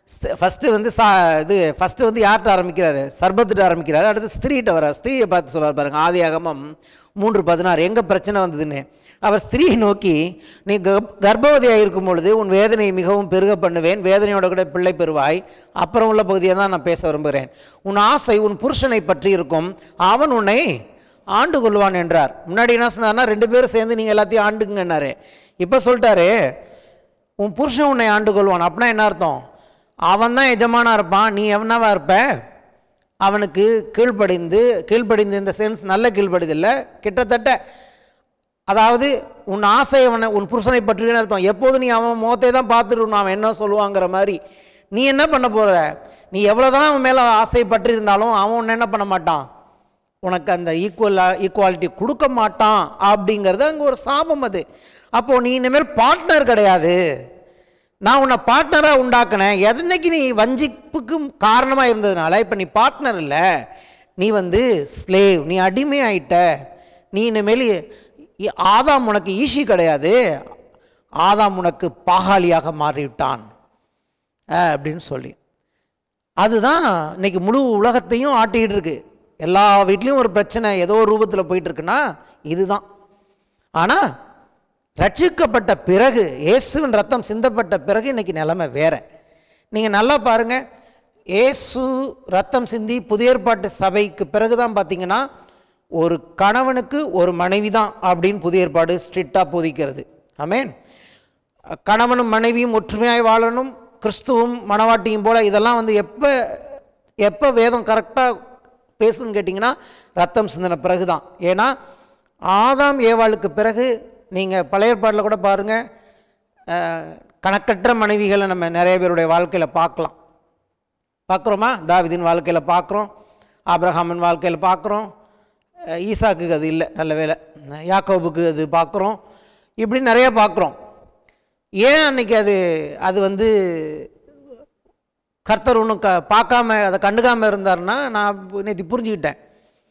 Speaker 1: ஃபஸ்ட்டு வந்து சா இது ஃபஸ்ட்டு வந்து யார்கிட்ட ஆரம்பிக்கிறாரு சர்பத்துட்டு ஆரம்பிக்கிறாரு அடுத்து ஸ்திரீகிட்ட வர ஸ்திரீயை பார்த்து சொல்கிறார் பாருங்க ஆதி ஆகமம் மூன்று பதினாறு எங்கே பிரச்சனை வந்ததுன்னு அவர் ஸ்திரீயை நோக்கி நீ கர்ப் கர்ப்பவதியாக இருக்கும் பொழுது உன் வேதனையை மிகவும் பெருக பண்ணுவேன் வேதனையோட கூட பிள்ளை பெறுவாய் அப்புறம் உள்ள பகுதியை தான் நான் பேச விரும்புகிறேன் உன் ஆசை உன் புருஷனை பற்றி இருக்கும் அவன் உன்னை ஆண்டு கொள்வான் என்றார் முன்னாடி என்ன சொன்னார்னா ரெண்டு பேரும் சேர்ந்து நீங்கள் எல்லாத்தையும் ஆண்டுங்கன்னாரு இப்போ சொல்லிட்டாரு உன் புருஷன் உன்னை ஆண்டு கொள்வான் அப்படின்னா என்ன அர்த்தம் அவன் தான் எஜமானா இருப்பான் நீ எவனாவா இருப்ப அவனுக்கு கீழ்ப்படிந்து கீழ்ப்படிந்து இந்த சென்ஸ் நல்ல கீழ்ப்படிதில்லை கிட்டத்தட்ட அதாவது உன் ஆசை அவனை உன் புருஷனை பற்றின அர்த்தம் எப்போது நீ அவன் முகத்தை தான் பார்த்துட்டு அவன் என்ன சொல்லுவாங்கிற மாதிரி நீ என்ன பண்ண போகிற நீ எவ்வளோ தான் அவன் மேலே ஆசை பற்றி இருந்தாலும் அவன் உன்னை என்ன பண்ண மாட்டான் உனக்கு அந்த ஈக்குவல் ஈக்குவாலிட்டி கொடுக்க மாட்டான் அப்படிங்கிறது அங்கே ஒரு சாபம் அது அப்போது நீ இனிமேல் பார்ட்னர் கிடையாது நான் உன்னை பார்ட்னராக உண்டாக்கினேன் எதனைக்கு நீ வஞ்சிப்புக்கு காரணமாக இருந்ததுனால இப்போ நீ பார்ட்னர் இல்லை நீ வந்து ஸ்லேவ் நீ அடிமை ஆயிட்ட நீ இனிமேல் இ- ஆதாம் உனக்கு ஈஷி கிடையாது ஆதாம் உனக்கு பாகாளியாக மாறிவிட்டான் அஹ், அப்படின்னு சொல்லி அதுதான் இன்னைக்கு முழு உலகத்தையும் ஆட்டிக்கிட்டு இருக்கு எல்லா வீட்லேயும் ஒரு பிரச்சனை ஏதோ ஒரு ரூபத்தில் போயிட்டு இருக்குன்னா இதுதான் ஆனால் ரட்சிக்கப்பட்ட பிறகு இயேசுவின் ரத்தம் சிந்தப்பட்ட பிறகு இன்னைக்கு நிலைமை வேற நீங்கள் நல்லா பாருங்க இயேசு ரத்தம் சிந்தி புதிய ஏற்பாட்டு சபைக்கு பிறகு தான் பார்த்தீங்கன்னா ஒரு கணவனுக்கு ஒரு மனைவி தான் அப்படின்னு புதிய ஏற்பாடு ஸ்ட்ரிக்டாக போதிக்கிறது ஆமென் கணவனும் மனைவியும் ஒற்றுமையாய் வாழணும் கிறிஸ்துவும் மணவாட்டியும் போல இதெல்லாம் வந்து எப்போ எப்போ வேதம் கரெக்டாக பேசுன்னு கேட்டிங்கன்னா ரத்தம் சிந்தின பிறகு தான் ஏன்னா ஆதாம் ஏவாளுக்கு பிறகு நீங்கள் பழைய ஏற்பாட்டில் கூட பாருங்கள் கணக்கற்ற மனைவிகளை நம்ம நிறைய பேருடைய வாழ்க்கையில் பார்க்கலாம் பார்க்குறோமா தாவிதின் வாழ்க்கையில் பார்க்குறோம் ஆபிரகாமன் வாழ்க்கையில் பார்க்குறோம் அஹ் ஈசாக்குக்கு அது இல்லை நல்ல வேலை யாக்கோபுக்கு அது பார்க்குறோம் இப்படி நிறைய பார்க்குறோம் ஏன் அன்னைக்கு அது அது வந்து கர்த்தர் ஒன்றும் க பார்க்காம அதை கண்டுக்காமல் இருந்தாருன்னா நான் நேற்று புரிஞ்சுக்கிட்டேன்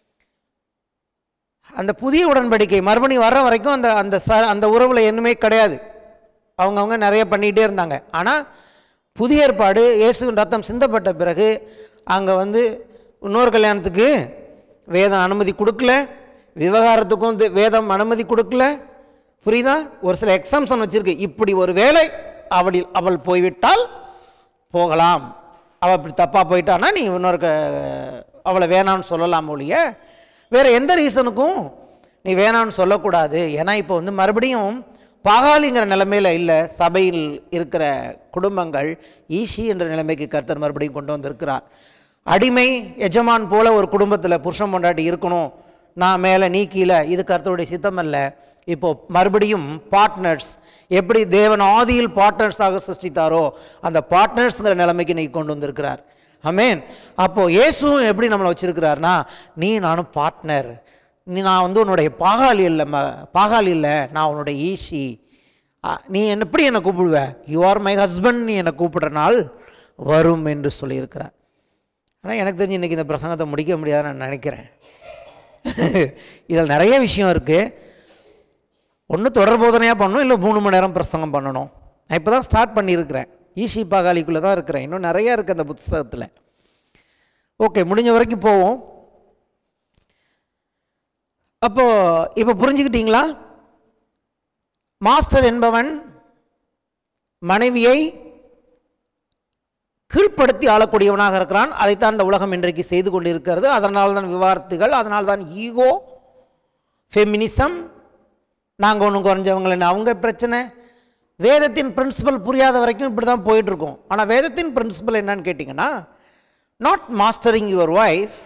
Speaker 1: அந்த புதிய உடன்படிக்கை மறுபடியும் வர்ற வரைக்கும் அந்த அந்த ச அந்த உறவில் என்னமே கிடையாது அவங்கவுங்க நிறைய பண்ணிகிட்டே இருந்தாங்க ஆனால் புதிய ஏற்பாடு இயேசுவின் ரத்தம் சிந்தப்பட்ட பிறகு அங்கே வந்து இன்னொரு கல்யாணத்துக்கு வேதம் அனுமதி கொடுக்கல விவகாரத்துக்கும் இது வேதம் அனுமதி கொடுக்கல புரியுதா ஒரு சில எக்ஸாம்ஷன் வச்சுருக்கு இப்படி ஒரு வேலை அவளில் அவள் போய்விட்டால் போகலாம் அவள் இப்படி தப்பாக போயிட்டான்னா நீ இன்னொரு க அவளை வேணான்னு சொல்லலாம் ஒழிய வேறு எந்த ரீசனுக்கும் நீ வேணான்னு சொல்லக்கூடாது ஏன்னா இப்போ வந்து மறுபடியும் பாகாலிங்கிற நிலைமையில் இல்லை சபையில் இருக்கிற குடும்பங்கள் ஈஷி என்ற நிலைமைக்கு கர்த்தர் மறுபடியும் கொண்டு வந்திருக்கிறார் அடிமை எஜமான் போல ஒரு குடும்பத்தில் புருஷன் பொண்டாட்டி இருக்கணும் நான் மேலே நீ கீழே இது கர்த்தருடைய சித்தம் அல்ல இப்போ மறுபடியும் பார்ட்னர்ஸ் எப்படி தேவன் ஆதியில் பார்ட்னர்ஸாக சிருஷ்டித்தாரோ அந்த பார்ட்னர்ஸ்ங்கிற நிலைமைக்கு இன்னைக்கு கொண்டு வந்திருக்கிறார் அமேன் அப்போது இயேசுவும் எப்படி நம்மளை வச்சிருக்கிறார்னா நீ நானும் பார்ட்னர் நீ நான் வந்து உன்னுடைய பாகாளி இல்லை ம பாகாளி இல்லை நான் உன்னுடைய ஈஷி ஆ, நீ என்ன எப்படி என்னை கூப்பிடுவ யூ ஆர் மை ஹஸ்பண்ட் நீ என்னை கூப்பிடுற நாள் வரும் என்று சொல்லியிருக்கிறார் ஆனால் எனக்கு தெரிஞ்சு இன்றைக்கி இந்த பிரசங்கத்தை முடிக்க முடியாதுன்னு நான் நினைக்கிறேன் இதில் நிறைய விஷயம் இருக்குது ஒன்று தொடர் போதனையாக பண்ணணும் இல்லை மூணு மணி நேரம் பிரசங்கம் பண்ணணும் நான் இப்போ தான் ஸ்டார்ட் பண்ணியிருக்கிறேன் ஈஷி பாகாளிக்குள்ளே தான் இருக்கிறேன் இன்னும் நிறையா இருக்குது அந்த புத்தகத்தில் ஓகே முடிஞ்ச வரைக்கும் போவோம் அப்போது இப்போ புரிஞ்சுக்கிட்டீங்களா மாஸ்டர் என்பவன் மனைவியை கீழ்ப்படுத்தி ஆளக்கூடியவனாக இருக்கிறான் அதைத்தான் இந்த உலகம் இன்றைக்கு செய்து கொண்டிருக்கிறது அதனால் தான் விவாதத்துகள் அதனால் தான் ஈகோ ஃபெமினிசம் நாங்கள் ஒன்றும் குறைஞ்சவங்கள அவங்க பிரச்சனை வேதத்தின் பிரின்சிபல் புரியாத வரைக்கும் இப்படி தான் போயிட்டுருக்கோம் ஆனால் வேதத்தின் பிரின்சிபல் என்னன்னு கேட்டிங்கன்னா not mastering your wife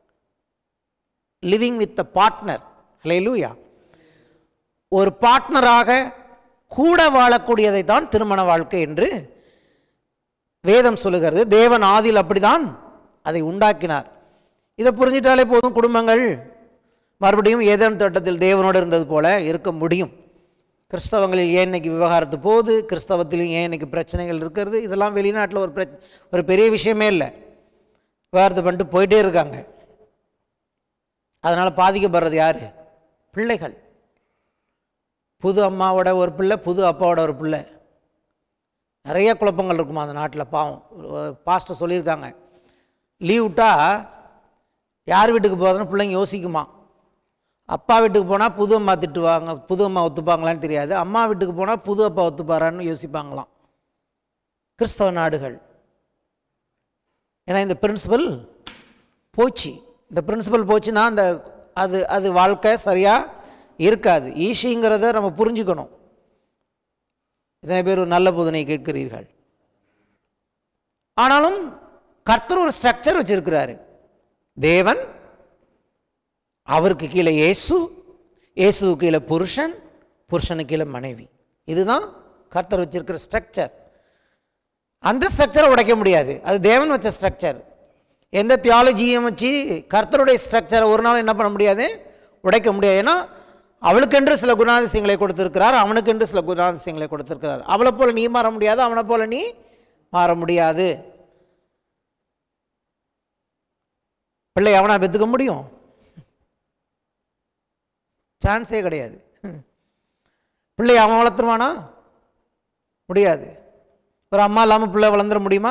Speaker 1: living with a partner ஹalleluya ஒரு பார்ட்னராக கூட வாழக்கூடியதை தான் திருமண வாழ்க்கை என்று வேதம் சொல்லுகிறது தேவன் ஆதியில் அப்படிதான் அதை உண்டாக்கினார் இதை புரிஞ்சிட்டாலே போதும் குடும்பங்கள் மறுபடியும் ஏதேனும் தோட்டத்தில் தேவனோடு இருந்தது போல இருக்க முடியும் கிறிஸ்தவங்களில் ஏன் இன்னைக்கு விவகாரத்து போகுது கிறிஸ்தவத்திலும் ஏன் இன்னைக்கு பிரச்சனைகள் இருக்கிறது இதெல்லாம் வெளிநாட்டில் ஒரு பிரச் ஒரு பெரிய விஷயமே இல்லை விவகாரத்தை பண்ணிட்டு போயிட்டே இருக்காங்க அதனால் பாதிக்கப்படுறது யார் பிள்ளைகள் புது அம்மாவோட ஒரு பிள்ளை புது அப்பாவோட ஒரு பிள்ளை நிறைய குழப்பங்கள் இருக்குமா அந்த நாட்டில் பாவம் பாஸ்டர் சொல்லியிருக்காங்க லீவ் விட்டா யார் வீட்டுக்கு போகிறதுன்னு பிள்ளைங்க யோசிக்குமா அப்பா வீட்டுக்கு போனால் புது அம்மா திட்டுவாங்க புது அம்மா ஒத்துப்பாங்களான்னு தெரியாது அம்மா வீட்டுக்கு போனால் புது அப்பா ஒத்துப்பாரான்னு யோசிப்பாங்களாம் கிறிஸ்தவ நாடுகள் ஏன்னா இந்த பிரின்சிபல் போச்சு இந்த பிரின்சிபல் போச்சுன்னா அந்த அது அது வாழ்க்கை சரியாக இருக்காது ஈஷிங்கிறத நம்ம புரிஞ்சுக்கணும் இத்தனை பேர் ஒரு நல்ல போதனை கேட்கிறீர்கள் ஆனாலும் கர்த்தர் ஒரு ஸ்ட்ரக்சர் வச்சிருக்கிறாரு தேவன் அவருக்கு கீழே இயேசு இயேசுவுக்கு கீழே புருஷன் புருஷனுக்கு கீழே மனைவி இதுதான் கர்த்தர் வச்சிருக்கிற ஸ்ட்ரக்சர் அந்த ஸ்ட்ரக்சரை உடைக்க முடியாது அது தேவன் வச்ச ஸ்ட்ரக்சர் எந்த தியாலஜியும் வச்சு கர்த்தருடைய ஸ்ட்ரக்சரை ஒரு நாள் என்ன பண்ண முடியாது உடைக்க முடியாது ஏன்னா அவளுக்கென்று சில குணாதிசயங்களை கொடுத்திருக்கிறார் அவனுக்கென்று சில குணாதிசயங்களை கொடுத்திருக்கிறார் அவளை போல நீ மாற முடியாது அவனை போல நீ மாற முடியாது பிள்ளை அவனா பெற்றுக்க முடியும் சான்ஸே கிடையாது பிள்ளை அவன் வளர்த்துருவானா முடியாது ஒரு அம்மா இல்லாமல் பிள்ளை வளர்ந்துட முடியுமா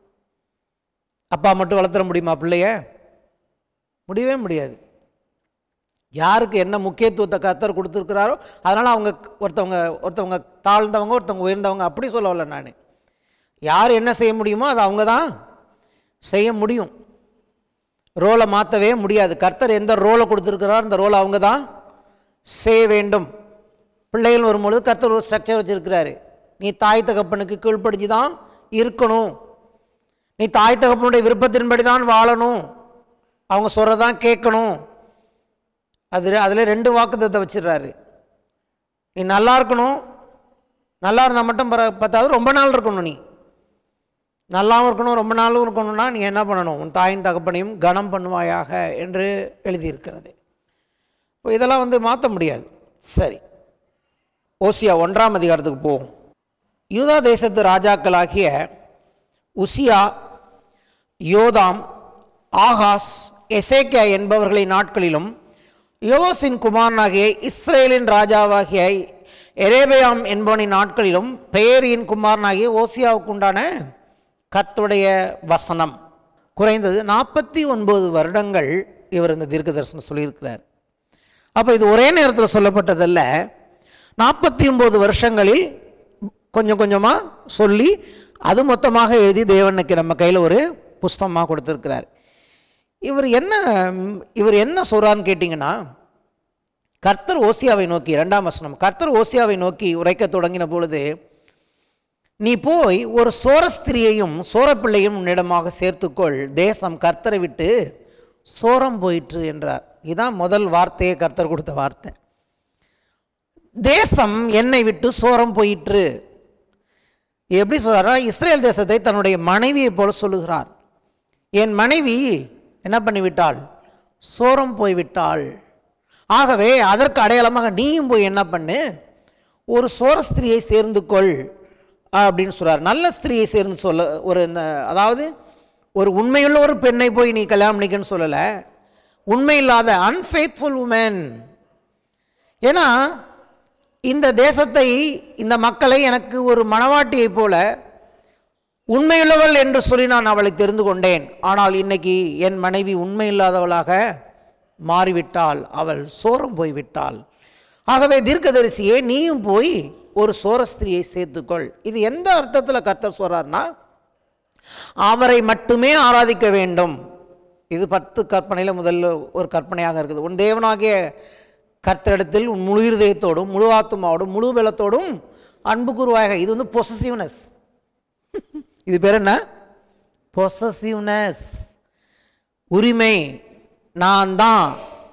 Speaker 1: அப்பா மட்டும் வளர்த்துற முடியுமா பிள்ளைய முடியவே முடியாது யாருக்கு என்ன முக்கியத்துவத்தை கத்தர் கொடுத்துருக்கிறாரோ அதனால் அவங்க ஒருத்தவங்க ஒருத்தவங்க தாழ்ந்தவங்க ஒருத்தவங்க உயர்ந்தவங்க அப்படி சொல்லவில்லை நான் யார் என்ன செய்ய முடியுமோ அதை அவங்க தான் செய்ய முடியும் ரோலை மாற்றவே முடியாது கர்த்தர் எந்த ரோலை கொடுத்துருக்கிறாரோ அந்த ரோலை அவங்க தான் செய்ய வேண்டும் பிள்ளைகள் வரும்பொழுது கர்த்தர் ஒரு ஸ்ட்ரக்சர் வச்சுருக்கிறாரு நீ தாய் தகப்பனுக்கு கீழ்ப்படிஞ்சு தான் இருக்கணும் நீ தாய் தகப்பனுடைய விருப்பத்தின்படி தான் வாழணும் அவங்க சொல்கிறதான் கேட்கணும் அது அதில் ரெண்டு வாக்குத்தத்தை வச்சிடுறாரு நீ நல்லா இருக்கணும் நல்லா இருந்தால் மட்டும் பர பத்தாது ரொம்ப நாள் இருக்கணும் நீ நல்லாவும் இருக்கணும் ரொம்ப நாளும் இருக்கணும்னா நீ என்ன பண்ணணும் உன் தாயின் தகப்பனையும் கனம் பண்ணுவாயாக என்று எழுதியிருக்கிறது இப்போ இதெல்லாம் வந்து மாற்ற முடியாது சரி ஓசியா ஒன்றாம் அதிகாரத்துக்கு போவோம் யூதா தேசத்து ராஜாக்களாகிய உசியா யோதாம் ஆகாஸ் எசேக்கியா என்பவர்களின் நாட்களிலும் யோசின் குமாரனாகிய இஸ்ரேலின் ராஜாவாகிய எரேபயாம் என்பவனின் நாட்களிலும் பேரியின் குமாரனாகிய ஓசியாவுக்கு உண்டான கர்த்தருடைய வசனம் குறைந்தது நாற்பத்தி ஒன்பது வருடங்கள் இவர் இந்த தீர்க்க தரிசனம் சொல்லியிருக்கிறார் அப்போ இது ஒரே நேரத்தில் சொல்லப்பட்டதல்ல நாற்பத்தி ஒம்பது வருஷங்களில் கொஞ்சம் கொஞ்சமாக சொல்லி அது மொத்தமாக எழுதி தேவனுக்கு நம்ம கையில் ஒரு புஸ்தகமாக கொடுத்துருக்கிறார் இவர் என்ன இவர் என்ன சொல்கிறான்னு கேட்டிங்கன்னா கர்த்தர் ஓசியாவை நோக்கி ரெண்டாம் வசனம் கர்த்தர் ஓசியாவை நோக்கி உரைக்க தொடங்கின பொழுது நீ போய் ஒரு சோரஸ்திரியையும் சோரப்பிள்ளையும் உன்னிடமாக சேர்த்துக்கொள் தேசம் கர்த்தரை விட்டு சோரம் போயிற்று என்றார் இதுதான் முதல் வார்த்தையை கர்த்தர் கொடுத்த வார்த்தை தேசம் என்னை விட்டு சோரம் போயிற்று எப்படி சொல்கிறாரா இஸ்ரேல் தேசத்தை தன்னுடைய மனைவியை போல சொல்லுகிறார் என் மனைவி என்ன பண்ணிவிட்டாள் சோரம் போய்விட்டாள் ஆகவே அதற்கு அடையாளமாக நீயும் போய் என்ன பண்ணு ஒரு சோர ஸ்திரியை சேர்ந்து கொள் அப்படின்னு சொல்கிறார் நல்ல ஸ்திரியை சேர்ந்து சொல்ல ஒரு ந- அதாவது ஒரு உண்மையுள்ள ஒரு பெண்ணை போய் நீ கல்யாணம் பண்ணிக்கன்னு சொல்லலை உண்மை இல்லாத அன்ஃபேத்ஃபுல் உமன் ஏன்னா இந்த தேசத்தை இந்த மக்களை எனக்கு ஒரு மணவாட்டியைப் போல உண்மையுள்ளவள் என்று சொல்லி நான் அவளை தெரிந்து கொண்டேன் ஆனால் இன்னைக்கு என் மனைவி உண்மையில்லாதவளாக மாறிவிட்டாள் அவள் சோரம் போய்விட்டாள் ஆகவே தீர்க்கதரிசியே நீயும் போய் ஒரு சோரஸ்திரியை சேர்த்துக்கொள் இது எந்த அர்த்தத்தில் கர்த்தர் சொல்றார்னா அவரை மட்டுமே ஆராதிக்க வேண்டும் இது பத்து கற்பனையில் முதல்ல ஒரு கற்பனையாக இருக்குது உன் தேவனாகிய கர்த்தரிடத்தில் உன் முழு இருதயத்தோடும் முழு ஆத்துமாவோடும் முழு பலத்தோடும் அன்பு கூறுவாயாக இது வந்து பொசசிவ்னஸ் இது பேர் என்ன பொசசிவ்னஸ் உரிமை நான் தான்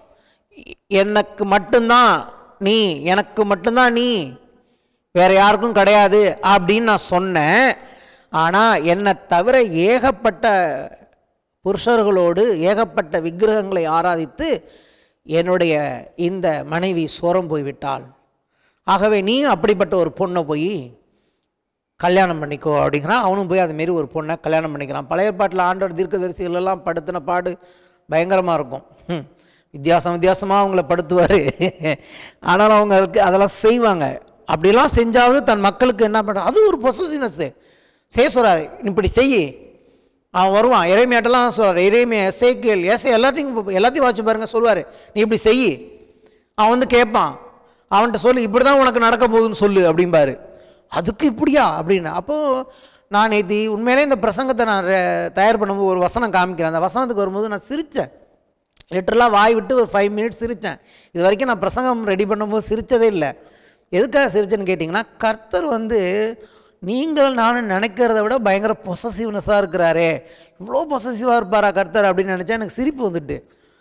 Speaker 1: எனக்கு மட்டும்தான் நீ எனக்கு மட்டும்தான் நீ வேற யாருக்கும் கிடையாது அப்படின்னு நான் சொன்னேன் ஆனால் என்னை தவிர ஏகப்பட்ட புருஷர்களோடு ஏகப்பட்ட விக்கிரகங்களை ஆராதித்து என்னுடைய இந்த மனைவி சோரம் போய்விட்டாள் ஆகவே நீ அப்படிப்பட்ட ஒரு பொண்ணை போய் கல்யாணம் பண்ணிக்கோ அப்படிங்கிறான் அவனும் போய் அதுமாரி ஒரு பொண்ணை கல்யாணம் பண்ணிக்கிறான் பழைய பாட்டில் ஆண்டவர் தீர்க்கதரிசிகள் எல்லாம் படுத்தின பாடு பயங்கரமாக இருக்கும் ஹம். வித்தியாசம் வித்தியாசமாக அவங்கள படுத்துவார் ஆனாலும் அவங்களுக்கு அதெல்லாம் செய்வாங்க அப்படிலாம் செஞ்சாவது தன் மக்களுக்கு என்ன பண்ணுற அது ஒரு பொசசிவ்னஸ்ஸு செய்ய சொல்கிறாரு இப்படி செய் அவன் வருவான் இறைமையாட்டெல்லாம் சொல்கிறார் இறைமையா எஸ்ஐக்கியல் எஸ்ஐ எல்லாத்தையும் எல்லாத்தையும் வாட்சி பாருங்க சொல்லுவார் நீ இப்படி செய் அவன் வந்து கேட்பான் அவன்கிட்ட சொல்லு இப்படி தான் உனக்கு நடக்க போகுதுன்னு சொல்லு அப்படிம்பாரு அதுக்கு இப்படியா அப்படின்னு அப்போது நான் நேத்தி உண்மையிலே இந்த பிரசங்கத்தை நான் ரெ- தயார் பண்ணும்போது ஒரு வசனம் காமிக்கிறேன் அந்த வசனத்துக்கு வரும்போது நான் சிரித்தேன் லிட்டரலாக வாய் விட்டு ஒரு ஃபைவ் மினிட்ஸ் சிரித்தேன் இது வரைக்கும் நான் பிரசங்கம் ரெடி பண்ணும்போது சிரித்ததே இல்லை எதுக்காக சிரிச்சேன்னு கேட்டிங்கன்னா கர்த்தர் வந்து நீங்கள் நானும் நினைக்கிறத விட பயங்கர பொசசிவ்னஸாக இருக்கிறாரே இவ்வளோ பொசசிவாக இருப்பாரா கர்த்தர் அப்படின்னு நினச்சா எனக்கு சிரிப்பு வந்துட்டு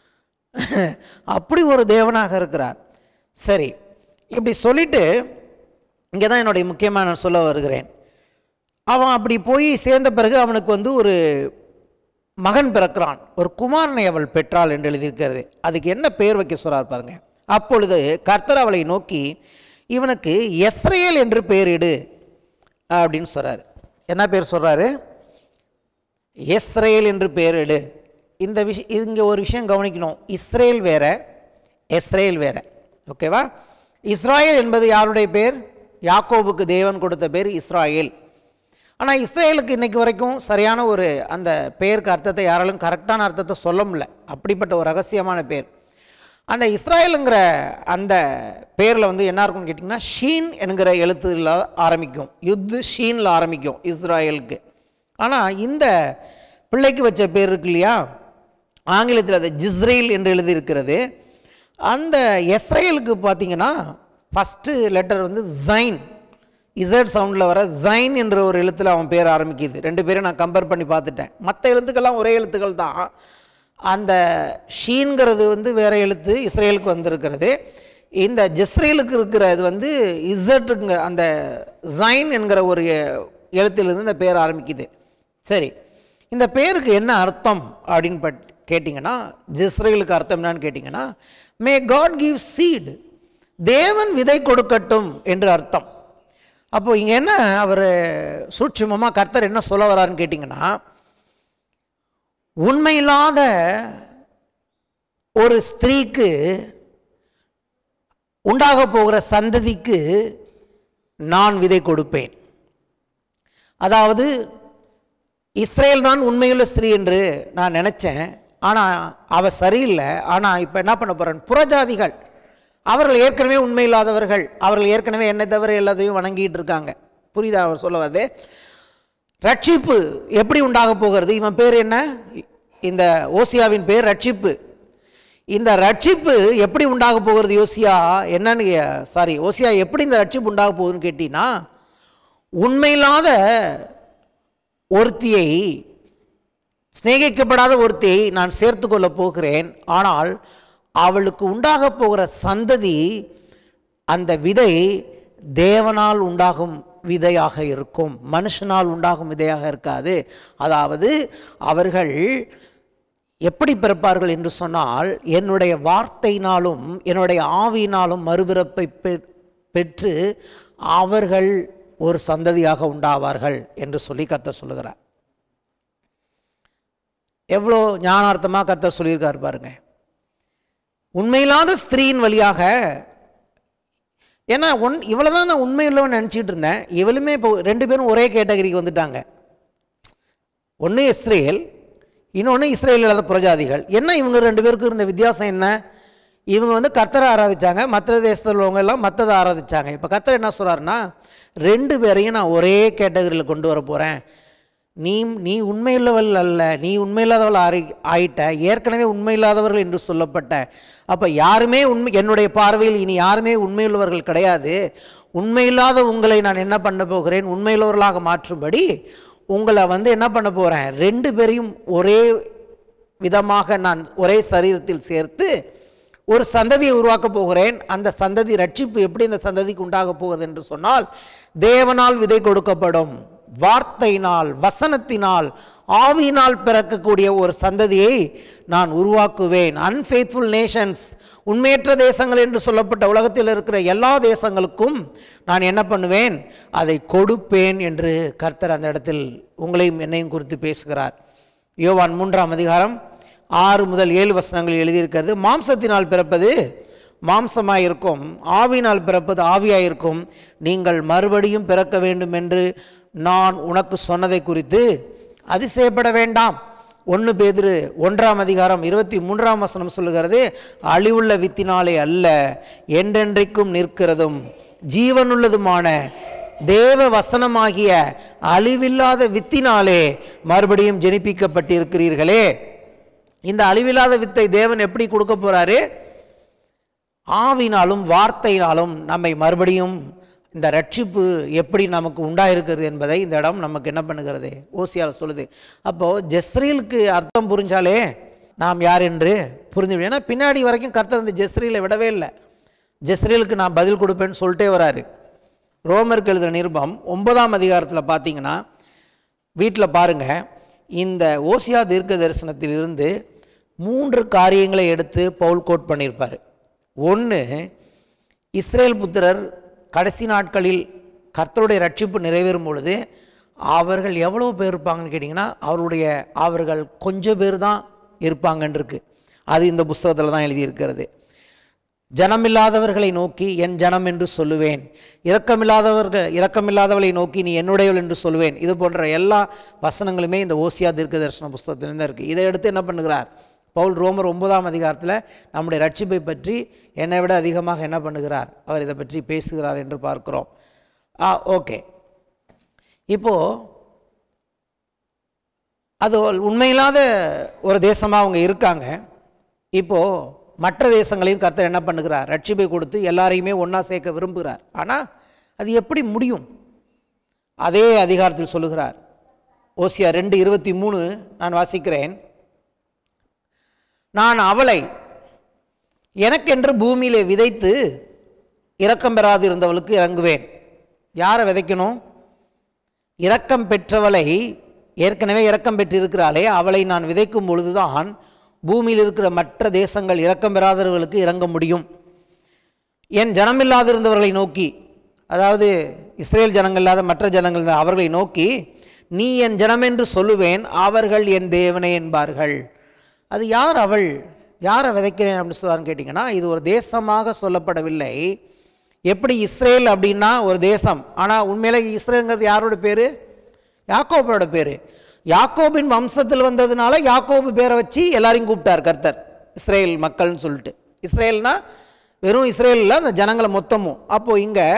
Speaker 1: அப்படி ஒரு தேவனாக இருக்கிறார் சரி இப்படி சொல்லிட்டு இங்கே தான் என்னுடைய முக்கியமான நான் சொல்ல வருகிறேன் அவன் அப்படி போய் சேர்ந்த பிறகு அவனுக்கு வந்து ஒரு மகன் பிறக்கிறான் ஒரு குமாரனை அவள் பெற்றாள் என்று எழுதியிருக்கிறது அதுக்கு என்ன பேர் வைக்க சொல்றார் பாருங்க அப்பொழுது கர்த்தர் அவளை நோக்கி இவனுக்கு எஸ்ரேல் என்று பெயரிடு அப்படின்னு சொல்றாரு என்ன பேர் சொல்றாரு எஸ்ரேல் என்று பெயரிடு இந்த விஷயம் இங்கே ஒரு விஷயம் கவனிக்கணும் இஸ்ரேல் வேற எஸ்ரேல் வேற ஓகேவா இஸ்ராயேல் என்பது யாருடைய பேர் யாக்கோபுக்கு தேவன் கொடுத்த பேர் இஸ்ராயேல் ஆனால் இஸ்ரேலுக்கு இன்னைக்கு வரைக்கும் சரியான ஒரு அந்த பெயருக்கு அர்த்தத்தை யாராலும் கரெக்டான அர்த்தத்தை சொல்ல முடியல அப்படிப்பட்ட ஒரு ரகசியமான பேர் அந்த இஸ்ராயலுங்கிற அந்த பேரில் வந்து என்ன இருக்கும்னு கேட்டிங்கன்னா ஷீன் என்கிற எழுத்துல ஆரம்பிக்கும் யுத்து ஷீனில் ஆரம்பிக்கும் இஸ்ராயலுக்கு ஆனால் இந்த பிள்ளைக்கு வச்ச பேர் இருக்கு இல்லையா ஆங்கிலத்தில் அது ஜிஸ்ரேல் என்று எழுதியிருக்கிறது அந்த எஸ்ரேலுக்கு பார்த்தீங்கன்னா ஃபஸ்ட்டு லெட்டர் வந்து ஜைன் இசட் சவுண்டில் வர ஜைன் என்ற ஒரு எழுத்தில் அவன் பேர் ஆரம்பிக்குது ரெண்டு பேரும் நான் கம்பேர் பண்ணி பார்த்துட்டேன் மற்ற எழுத்துக்கள்லாம் ஒரே எழுத்துக்கள் தான் அந்த ஷீன்கிறது வந்து வேற எழுத்து இஸ்ரேலுக்கு வந்திருக்கிறது இந்த ஜிஸ்ரேலுக்கு இருக்கிற இது வந்து இசட்டுங்க அந்த ஜைன் என்கிற ஒரு எழுத்திலிருந்து இந்த பேர் ஆரம்பிக்குது சரி இந்த பேருக்கு என்ன அர்த்தம் அப்படின்னு பட் கேட்டிங்கன்னா ஜிஸ்ரேலுக்கு அர்த்தம் என்னன்னு கேட்டிங்கன்னா மே காட் கிவ் சீடு தேவன் விதை கொடுக்கட்டும் என்று அர்த்தம் அப்போ இங்கே என்ன அவர் சூட்சுமமாக கர்த்தர் என்ன சொல்ல வராருன்னு கேட்டிங்கன்னா உண்மையில்லாத ஒரு ஸ்திரீக்கு உண்டாக போகிற சந்ததிக்கு நான் விதை கொடுப்பேன் அதாவது இஸ்ரேல் தான் உண்மையுள்ள ஸ்திரீ என்று நான் நினச்சேன் ஆனால் அவ சரியில்லை ஆனால் இப்போ என்ன பண்ண போகிறேன் புறஜாதிகள் அவர்கள் ஏற்கனவே உண்மையில்லாதவர்கள் அவர்கள் ஏற்கனவே என்னை தவிர எல்லாத்தையும் வணங்கிட்டு இருக்காங்க புரியுதா அவர் சொல்ல வருது ரட்சிப்பு எப்படி உண்டாக போகிறது இவன் பேர் என்ன இந்த ஓசியாவின் பேர் ரட்சிப்பு இந்த ரட்சிப்பு எப்படி உண்டாக போகிறது யோசியா என்னன்னு சாரி ஓசியா எப்படி இந்த ரட்சிப்பு உண்டாக போகுதுன்னு கேட்டீங்கன்னா உண்மையில்லாத ஒருத்தியை சிநேகிக்கப்படாத ஒருத்தியை நான் சேர்த்து கொள்ளப் போகிறேன் ஆனால் அவளுக்கு உண்டாக போகிற சந்ததி அந்த விதை தேவனால் உண்டாகும் விதையாக இருக்கும் மனுஷனால் உண்டாகும் விதையாக இருக்காது அதாவது அவர்கள் எப்படி பிறப்பார்கள் என்று சொன்னால் என்னுடைய வார்த்தையினாலும் என்னுடைய ஆவியினாலும் மறுபிறப்பை பெ- பெற்று அவர்கள் ஒரு சந்ததியாக உண்டாவார்கள் என்று சொல்லி கர்த்தர் சொல்லுகிறார் எவ்வளோ ஞானார்த்தமாக கர்த்தர் சொல்லியிருக்கார் பாருங்க உண்மையில்லாத ஸ்திரீயின் வழியாக ஏன்னா ஒன் இவ்வளோ தான் நான் உண்மையுள்ளவன் நினச்சிட்டு இருந்தேன் இவளுமே இப்போ ரெண்டு பேரும் ஒரே கேட்டகரிக்கு வந்துட்டாங்க ஒன்று இஸ்ரேல் இன்னொன்று இஸ்ரேல் இல்லாத புரஜாதிகள் என்ன இவங்க ரெண்டு பேருக்கும் இருந்த வித்தியாசம் என்ன இவங்க வந்து கர்த்தரை ஆராதிச்சாங்க மற்ற தேசத்தில் உள்ளவங்க எல்லாம் மற்றதை ஆராதிச்சாங்க இப்போ கர்த்தர் என்ன சொல்கிறாருன்னா ரெண்டு பேரையும் நான் ஒரே கேட்டகரியில் கொண்டு வர போகிறேன் நீ நீ உண்மையுள்ளவள் அல்ல நீ உண்மையில்லாதவள் ஆறி ஆயிட்ட ஏற்கனவே உண்மையில்லாதவர்கள் என்று சொல்லப்பட்ட அப்போ யாருமே உண்மை என்னுடைய பார்வையில் இனி யாருமே உண்மையுள்ளவர்கள் கிடையாது உண்மையில்லாத உங்களை நான் என்ன பண்ண போகிறேன் உண்மையுள்ளவர்களாக மாற்றும்படி உங்களை வந்து என்ன பண்ண போகிறேன் ரெண்டு பேரையும் ஒரே விதமாக நான் ஒரே சரீரத்தில் சேர்த்து ஒரு சந்ததியை உருவாக்க போகிறேன் அந்த சந்ததி ரட்சிப்பு எப்படி இந்த சந்ததிக்கு உண்டாக போகுது என்று சொன்னால் தேவனால் விதை கொடுக்கப்படும் வார்த்தையினால் வசனத்தினால் ஆவியினால் பிறக்கக்கூடிய ஒரு சந்ததியை நான் உருவாக்குவேன் அன்ஃபெய்த்ஃபுல் நேஷன்ஸ் உண்மையற்ற தேசங்கள் என்று சொல்லப்பட்ட உலகத்தில் இருக்கிற எல்லா தேசங்களுக்கும் நான் என்ன பண்ணுவேன் அதை கொடுப்பேன் என்று கர்த்தர் அந்த இடத்தில் உங்களையும் என்னையும் குறித்து பேசுகிறார் யோவான் மூன்றாம் அதிகாரம் ஆறு முதல் ஏழு வசனங்கள் எழுதியிருக்கிறது மாம்சத்தினால் பிறப்பது மாம்சமாய் இருக்கும் ஆவினால் பிறப்பது ஆவியாய் இருக்கும் நீங்கள் மறுபடியும் பிறக்க வேண்டும் என்று நான் உனக்கு சொன்னதை குறித்து அதிசயப்பட வேண்டாம் ஒன்று பேதுரு ஒன்றாம் அதிகாரம் இருபத்தி மூன்றாம் வசனம் சொல்லுகிறது அழிவுள்ள வித்தினாலே அல்ல என்றென்றைக்கும் நிற்கிறதும் ஜீவனுள்ளதுமான தேவ வசனமாகிய அழிவில்லாத வித்தினாலே மறுபடியும் ஜெனிப்பிக்கப்பட்டிருக்கிறீர்களே இந்த அழிவில்லாத வித்தை தேவன் எப்படி கொடுக்க போறாரு ஆவினாலும் வார்த்தையினாலும் நம்மை மறுபடியும் இந்த ரட்சிப்பு எப்படி நமக்கு உண்டாயிருக்கிறது என்பதை இந்த இடம் நமக்கு என்ன பண்ணுகிறது ஓசியால் சொல்லுது அப்போது ஜெஸ்ரீலுக்கு அர்த்தம் புரிஞ்சாலே நாம் யார் என்று புரிந்து ஏன்னா பின்னாடி வரைக்கும் கர்த்தர் இந்த ஜெஸ்ரீலை விடவே இல்லை ஜெஸ்ரீலுக்கு நான் பதில் கொடுப்பேன்னு சொல்லிட்டே வராரு ரோமருக்கு எழுதுகிற நிருபம் ஒன்பதாம் அதிகாரத்தில் பார்த்தீங்கன்னா வீட்டில் பாருங்கள் இந்த ஓசியா தீர்க்க தரிசனத்திலிருந்து மூன்று காரியங்களை எடுத்து பவுல் கோட் பண்ணியிருப்பார் ஒன்று இஸ்ரேல் புத்திரர் கடைசி நாட்களில் கர்த்தருடைய ரட்சிப்பு நிறைவேறும் பொழுது அவர்கள் எவ்வளோ பேர் இருப்பாங்கன்னு கேட்டிங்கன்னா அவருடைய அவர்கள் கொஞ்சம் பேர் தான் இருப்பாங்கன்னு இருக்கு அது இந்த புஸ்தகத்தில் தான் எழுதியிருக்கிறது ஜனமில்லாதவர்களை நோக்கி என் ஜனம் என்று சொல்லுவேன் இரக்கமில்லாதவர்கள் இரக்கமில்லாதவளை நோக்கி நீ என்னுடையவள் என்று சொல்லுவேன் இது போன்ற எல்லா வசனங்களுமே இந்த ஓசியா தீர்க்க தரிசன புஸ்தகத்திலிருந்து தான் இருக்குது இதை எடுத்து என்ன பண்ணுகிறார் பவுல் ரோமர் ஒன்பதாம் அதிகாரத்தில் நம்முடைய ரட்சிப்பை பற்றி என்னை விட அதிகமாக என்ன பண்ணுகிறார் அவர் இதை பற்றி பேசுகிறார் என்று பார்க்கிறோம் ஆ ஓகே இப்போது அது ஒரு உண்மையில்லாத ஒரு தேசமாக அவங்க இருக்காங்க இப்போது மற்ற தேசங்களையும் கர்த்தர் என்ன பண்ணுகிறார் ரட்சிப்பை கொடுத்து எல்லாரையுமே ஒன்றா சேர்க்க விரும்புகிறார் ஆனால் அது எப்படி முடியும் அதே அதிகாரத்தில் சொல்லுகிறார் ஓசியா ரெண்டு இருபத்தி மூணு நான் வாசிக்கிறேன் நான் அவளை எனக்கென்று பூமியிலே விதைத்து இரக்கம் பெறாது இருந்தவளுக்கு இறங்குவேன் யாரை விதைக்கணும் இரக்கம் பெற்றவளை ஏற்கனவே இரக்கம் பெற்றிருக்கிறாளே அவளை நான் விதைக்கும் பொழுதுதான் பூமியில் இருக்கிற மற்ற தேசங்கள் இரக்கம் பெறாதவர்களுக்கு இறங்க முடியும் என் ஜனமில்லாதிருந்தவர்களை நோக்கி அதாவது இஸ்ரேல் ஜனங்கள் இல்லாத மற்ற ஜனங்கள் இருந்தா அவர்களை நோக்கி நீ என் ஜனம் என்று சொல்லுவேன் அவர்கள் என் தேவனே என்பார்கள் அது யார் அவள் யாரை விதைக்கிறேன் அப்படின்னு சொல்லான்னு கேட்டிங்கன்னா இது ஒரு தேசமாக சொல்லப்படவில்லை எப்படி இஸ்ரேல் அப்படின்னா ஒரு தேசம் ஆனால் உண்மையிலே இஸ்ரேலுங்கிறது யாரோட பேர் யாக்கோபோட பேர் யாக்கோபின் வம்சத்தில் வந்ததுனால யாக்கோபு பேரை வச்சு எல்லாரையும் கூப்பிட்டார் கர்த்தர் இஸ்ரேல் மக்கள்னு சொல்லிட்டு இஸ்ரேல்னா வெறும் இஸ்ரேல் இல்லை அந்த ஜனங்களை மொத்தமும் அப்போது இங்கே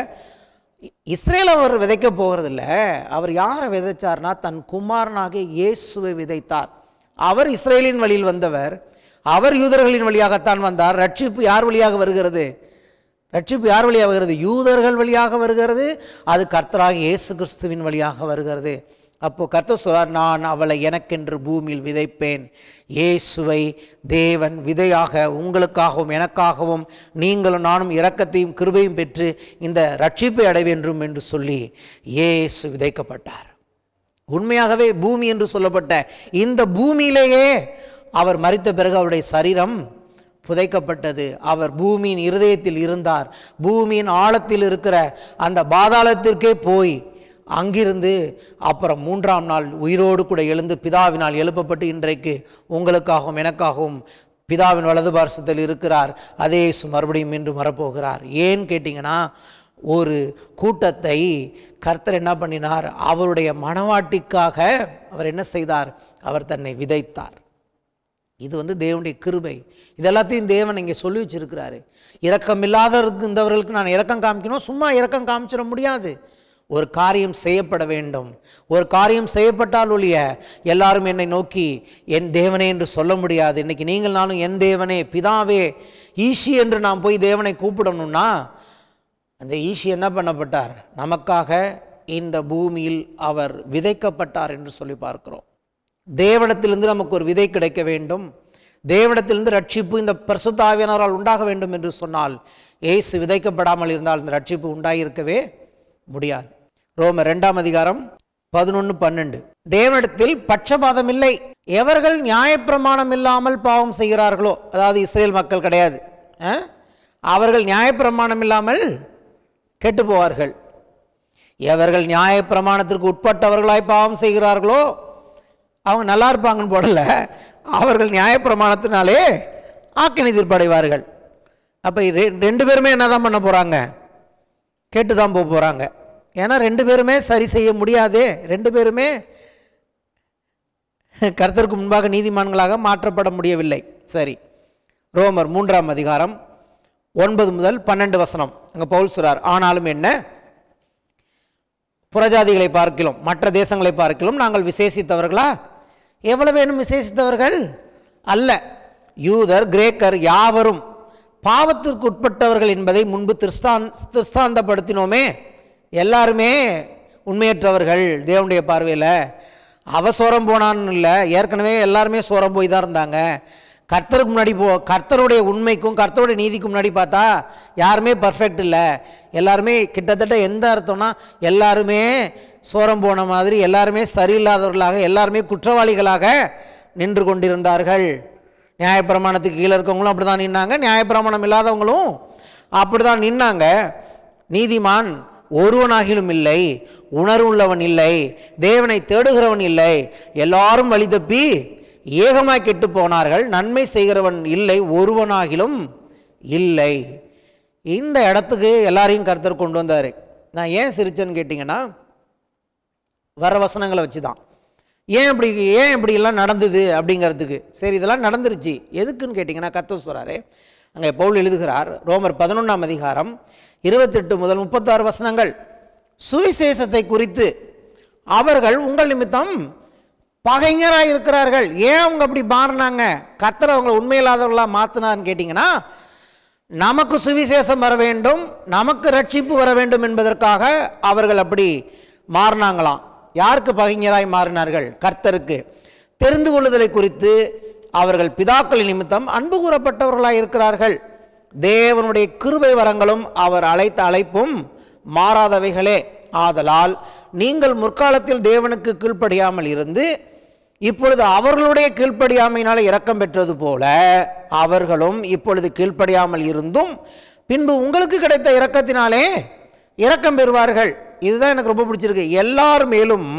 Speaker 1: இஸ்ரேல் அவர் விதைக்க போகிறதில்ல அவர் யாரை விதைச்சார்னா தன் குமாரனாகிய இயேசுவை விதைத்தார் அவர் இஸ்ரேலின் வழியில் வந்தவர் அவர் யூதர்களின் வழியாகத்தான் வந்தார் ரட்சிப்பு யார் வழியாக வருகிறது ரட்சிப்பு யார் வழியாக வருகிறது யூதர்கள் வழியாக வருகிறது அது கர்த்தராக இயேசு கிறிஸ்துவின் வழியாக வருகிறது அப்போ கர்த்தர் சொல்றார் நான் அவளை எனக்கென்று பூமியில் விதைப்பேன் இயேசுவை தேவன் விதையாக உங்களுக்காகவும் எனக்காகவும் நீங்களும் நானும் இரக்கத்தையும் கிருபையும் பெற்று இந்த ரட்சிப்பை அடைய வேண்டும் என்று சொல்லி இயேசு விதைக்கப்பட்டார் உண்மையாகவே பூமி என்று சொல்லப்பட்ட இந்த பூமியிலேயே அவர் மரித்த பிறகு அவருடைய சரீரம் புதைக்கப்பட்டது அவர் பூமியின் இருதயத்தில் இருந்தார் பூமியின் ஆழத்தில் இருக்கிற அந்த பாதாளத்திற்கே போய் அங்கிருந்து அப்புறம் மூன்றாம் நாள் உயிரோடு கூட எழுந்து பிதாவினால் எழுப்பப்பட்டு இன்றைக்கு உங்களுக்காகவும் எனக்காகவும் பிதாவின் வலது பார்சத்தில் இருக்கிறார் அதே இயேசு மறுபடியும் மீண்டும் வரப்போகிறார் ஏன்னு கேட்டிங்கன்னா ஒரு கூட்டத்தை கர்த்தர் என்ன பண்ணினார் அவருடைய மனவாட்டிக்காக அவர் என்ன செய்தார் அவர் தன்னை விதைத்தார் இது வந்து தேவனுடைய கிருபை இதெல்லாத்தையும் தேவன் இங்கே சொல்லி வச்சிருக்கிறாரு இரக்கம் இல்லாத இருந்தவர்களுக்கு நான் இரக்கம் காமிக்கணும் சும்மா இரக்கம் காமிச்சிட முடியாது ஒரு காரியம் செய்யப்பட வேண்டும் ஒரு காரியம் செய்யப்பட்டால் ஒழிய எல்லாரும் என்னை நோக்கி என் தேவனே என்று சொல்ல முடியாது இன்னைக்கு நீங்கள் நானும் என் தேவனே பிதாவே ஈஷி என்று நாம் போய் தேவனை கூப்பிடணும்னா அந்த ஈஷி என்ன பண்ணப்பட்டார் நமக்காக இந்த பூமியில் அவர் விதைக்கப்பட்டார் என்று சொல்லி பார்க்கிறோம் தேவனத்திலிருந்து நமக்கு ஒரு விதை கிடைக்க வேண்டும் தேவனத்திலிருந்து ரட்சிப்பு இந்த பரிசுத்த ஆவியானவரால் உண்டாக வேண்டும் என்று சொன்னால் இயேசு விதைக்கப்படாமல் இருந்தால் இந்த ரட்சிப்பு உண்டாகியிருக்கவே முடியாது ரோம ரெண்டாம் அதிகாரம் பதினொன்று பன்னெண்டு தேவனிடத்தில் பட்சபாதம் இல்லை எவர்கள் நியாயப்பிரமாணம் இல்லாமல் பாவம் செய்கிறார்களோ அதாவது இஸ்ரேல் மக்கள் கிடையாது ஆ? அவர்கள் நியாயப்பிரமாணம் இல்லாமல் கெட்டு போவார்கள் எவர்கள் நியாயப்பிரமாணத்திற்கு உட்பட்டவர்களாய் பாவம் செய்கிறார்களோ அவங்க நல்லா இருப்பாங்கன்னு போடல அவர்கள் நியாயப்பிரமாணத்தினாலே ஆக்கினை தீர்ப்படைவார்கள் அப்போ ரெண்டு பேருமே என்ன தான் பண்ண போகிறாங்க கேட்டு தான் போக போகிறாங்க ஏன்னா ரெண்டு பேருமே சரி செய்ய முடியாதே ரெண்டு பேருமே கர்த்தருக்கு முன்பாக நீதிமான்களாக மாற்றப்பட முடியவில்லை சரி ரோமர் மூன்றாம் அதிகாரம் ஒன்பது முதல் பன்னெண்டு வசனம் அங்கே பவுல் சொல்றார் ஆனாலும் என்ன புறஜாதிகளை பார்க்கிலும் மற்ற தேசங்களை பார்க்கிலும் நாங்கள் விசேஷித்தவர்களா எவ்வளவு வேணும் விசேஷித்தவர்கள் அல்ல யூதர் கிரேக்கர் யாவரும் பாவத்திற்கு உட்பட்டவர்கள் என்பதை முன்பு திருஸ்தான் திருஸ்தாந்தப்படுத்தினோமே எல்லாருமே உண்மையற்றவர்கள் தேவனுடைய பார்வையில் அவ சோரம் போனான்னு இல்லை ஏற்கனவே எல்லாருமே சோரம் போய் தான் இருந்தாங்க கர்த்தருக்கு முன்னாடி போ கர்த்தருடைய உண்மைக்கும் கர்த்தருடைய நீதிக்கும் முன்னாடி பார்த்தா யாருமே பர்ஃபெக்ட் இல்லை எல்லாருமே கிட்டத்தட்ட எந்த அர்த்தம்னா எல்லாருமே சோரம் போன மாதிரி எல்லாருமே சரியில்லாதவர்களாக எல்லாருமே குற்றவாளிகளாக நின்று கொண்டிருந்தார்கள் நியாயப்பிரமாணத்துக்கு கீழே இருக்கவங்களும் அப்படி தான் நின்னாங்க நியாயப்பிரமாணம் இல்லாதவங்களும் அப்படி தான் நின்னாங்க நீதிமான் ஒருவனாகிலும் இல்லை உணர்வுள்ளவன் இல்லை தேவனை தேடுகிறவன் இல்லை எல்லாரும் வழி தப்பி ஏகமாய் கெட்டு போனார்கள் நன்மை செய்கிறவன் இல்லை ஒருவனாகிலும் இல்லை இந்த இடத்துக்கு எல்லாரையும் கருத்தர் கொண்டு வந்தார் நான் ஏன் சிரிச்சேன்னு கேட்டிங்கன்னா வர வசனங்களை வச்சு தான் ஏன் இப்படி ஏன் இப்படி எல்லாம் நடந்தது அப்படிங்கிறதுக்கு சரி இதெல்லாம் நடந்துருச்சு எதுக்குன்னு கேட்டிங்கன்னா கர்த்தர் சொல்கிறாரு அங்கே பவுல் எழுதுகிறார் ரோமர் பதினொன்றாம் அதிகாரம் இருபத்தெட்டு முதல் முப்பத்தாறு வசனங்கள் சுவிசேஷத்தை குறித்து அவர்கள் உங்கள் நிமித்தம் பகைஞராக இருக்கிறார்கள் ஏன் அவங்க அப்படி மாறினாங்க கர்த்தர் அவங்களை உண்மையில்லாதவர்களாக மாற்றினார்னு கேட்டிங்கன்னா நமக்கு சுவிசேஷம் வர வேண்டும் நமக்கு ரட்சிப்பு வர வேண்டும் என்பதற்காக அவர்கள் அப்படி மாறினாங்களாம் யாருக்கு பகைஞராய் மாறினார்கள் கர்த்தருக்கு தெரிந்து கொள்ளுதலை குறித்து அவர்கள் பிதாக்களின் நிமித்தம் அன்பு கூறப்பட்டவர்களாய் இருக்கிறார்கள் தேவனுடைய கிருபை வரங்களும் அவர் அழைத்த அழைப்பும் மாறாதவைகளே ஆதலால் நீங்கள் முற்காலத்தில் தேவனுக்கு கீழ்ப்படியாமல் இருந்து இப்பொழுது அவர்களுடைய கீழ்ப்படியாமையினால் இரக்கம் பெற்றது போல அவர்களும் இப்பொழுது கீழ்ப்படியாமல் இருந்தும் பின்பு உங்களுக்கு கிடைத்த இரக்கத்தினாலே இரக்கம் பெறுவார்கள் இதுதான் எனக்கு ரொம்ப பிடிச்சிருக்கு எல்லார் மேலும்